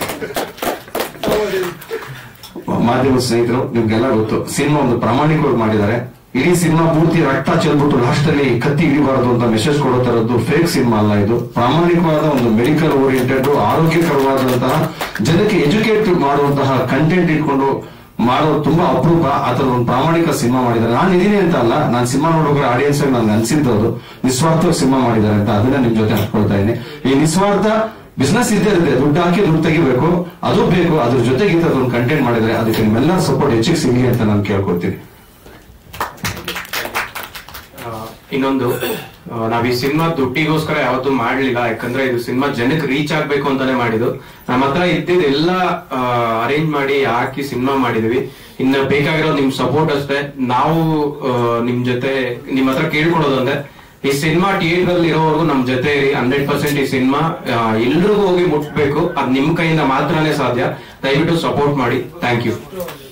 ಮಾಧ್ಯಮ ಸ್ನೇಹಿತರು ನಿಮ್ಗೆಲ್ಲ ಗೊತ್ತು ಸಿನಿಮಾ ಒಂದು ಪ್ರಾಮಾಣಿಕವಾಗಿ ಮಾಡಿದ್ದಾರೆ ಇಡೀ ಸಿನಿಮಾ ಪೂರ್ತಿ ರಕ್ತ ಚೆಲ್ಬಿಟ್ಟು ಲಾಸ್ಟ್ ಅಲ್ಲಿ ಕತ್ತಿ ಹಿಡಿಬಾರದು ಅಂತ ಮೆಸೇಜ್ ಕೊಡೋ ತರದ್ದು ಫೇಕ್ ಸಿನಿಮಾ ಅಲ್ಲ ಇದು ಪ್ರಾಮಾಣಿಕವಾದ ಒಂದು ಮೆಡಿಕಲ್ ಓರಿಯೆಂಟೆಡ್ ಆರೋಗ್ಯಕರವಾದಂತಹ ಜನಕ್ಕೆ ಎಜುಕೇಟ್ ಮಾಡುವಂತಹ ಕಂಟೆಂಟ್ ಇಟ್ಕೊಂಡು ಮಾಡೋದು ತುಂಬಾ ಅಪರೂಪ ಆ ಥರದ ಒಂದು ಪ್ರಾಮಾಣಿಕ ಸಿನಿಮಾ ಮಾಡಿದ್ದಾರೆ ನಾನು ಇದೀನಿ ಅಂತ ಅಲ್ಲ ನಾನು ಸಿನಿಮಾ ನೋಡೋಕೆ ಆಡಿಯನ್ಸ್ ನನ್ಗೆ ಅನ್ಸಿದ್ದದು ನಿಸ್ವಾರ್ಥವಾಗಿ ಸಿನಿಮಾ ಮಾಡಿದ್ದಾರೆ ಅಂತ ಅದನ್ನ ನಿಮ್ ಜೊತೆ ಹಂಚ್ಕೊಳ್ತಾ ಇದ್ದೀನಿ ಈ ನಿಸ್ವಾರ್ಥ ಬಿಸ್ನೆಸ್ ಇದ್ದೇ ಇರುತ್ತೆ ದುಡ್ಡು ಹಾಕಿ ದುಡ್ಡು ತೆಗಿಬೇಕು ಅದು ಬೇಕು ಅದ್ರ ಜೊತೆಗೆ ಒಂದು ಕಂಟೆಂಟ್ ಮಾಡಿದ್ರೆ ಅದಕ್ಕೆ ನಿಮ್ಮೆಲ್ಲರ ಸಪೋರ್ಟ್ ಹೆಚ್ಚಿಗೆ ಸಿಗಲಿ ಅಂತ ನಾನು ಕೇಳ್ಕೊಳ್ತೀನಿ ಆ, ಇನ್ನೊಂದು ಆ, ನಾವ್ ಈ ಸಿನಿಮಾ ದುಡ್ಡಿಗೋಸ್ಕರ ಯಾವತ್ತೂ ಮಾಡ್ಲಿಲ್ಲ ಯಾಕಂದ್ರೆ ಇದು ಸಿನಿಮಾ ಜನಕ್ಕೆ ರೀಚ್ ಆಗ್ಬೇಕು ಅಂತಾನೆ ಮಾಡಿದ್ದು ನಮ್ಮ ಹತ್ರ ಇದ್ದಿದ್ದು ಎಲ್ಲ ಅರೇಂಜ್ ಮಾಡಿ ಹಾಕಿ ಸಿನಿಮಾ ಮಾಡಿದ್ವಿ ಇನ್ನ ಬೇಕಾಗಿರೋ ನಿಮ್ ಸಪೋರ್ಟ್ ಅಷ್ಟೇ ನಾವು ಆ, ನಿಮ್ ಜೊತೆ ನಿಮ್ ಹತ್ರ ಕೇಳ್ಕೊಳ್ಳೋದಂದ್ರೆ ಈ ಸಿನಿಮಾ ಥಿಯೇಟರ್ ಅಲ್ಲಿ ಇರೋವರೆಗೂ ನಮ್ ಜೊತೆ ಇರಿ ಹಂಡ್ರೆಡ್ ಪರ್ಸೆಂಟ್ ಈ ಸಿನಿಮಾ ಎಲ್ರಿಗೂ ಹೋಗಿ ಮುಟ್ಬೇಕು ಅದ್ ನಿಮ್ ಕೈಯಿಂದ ಮಾತ್ರನೇ ಸಾಧ್ಯ ದಯವಿಟ್ಟು ಸಪೋರ್ಟ್ ಮಾಡಿ ಥ್ಯಾಂಕ್ ಯು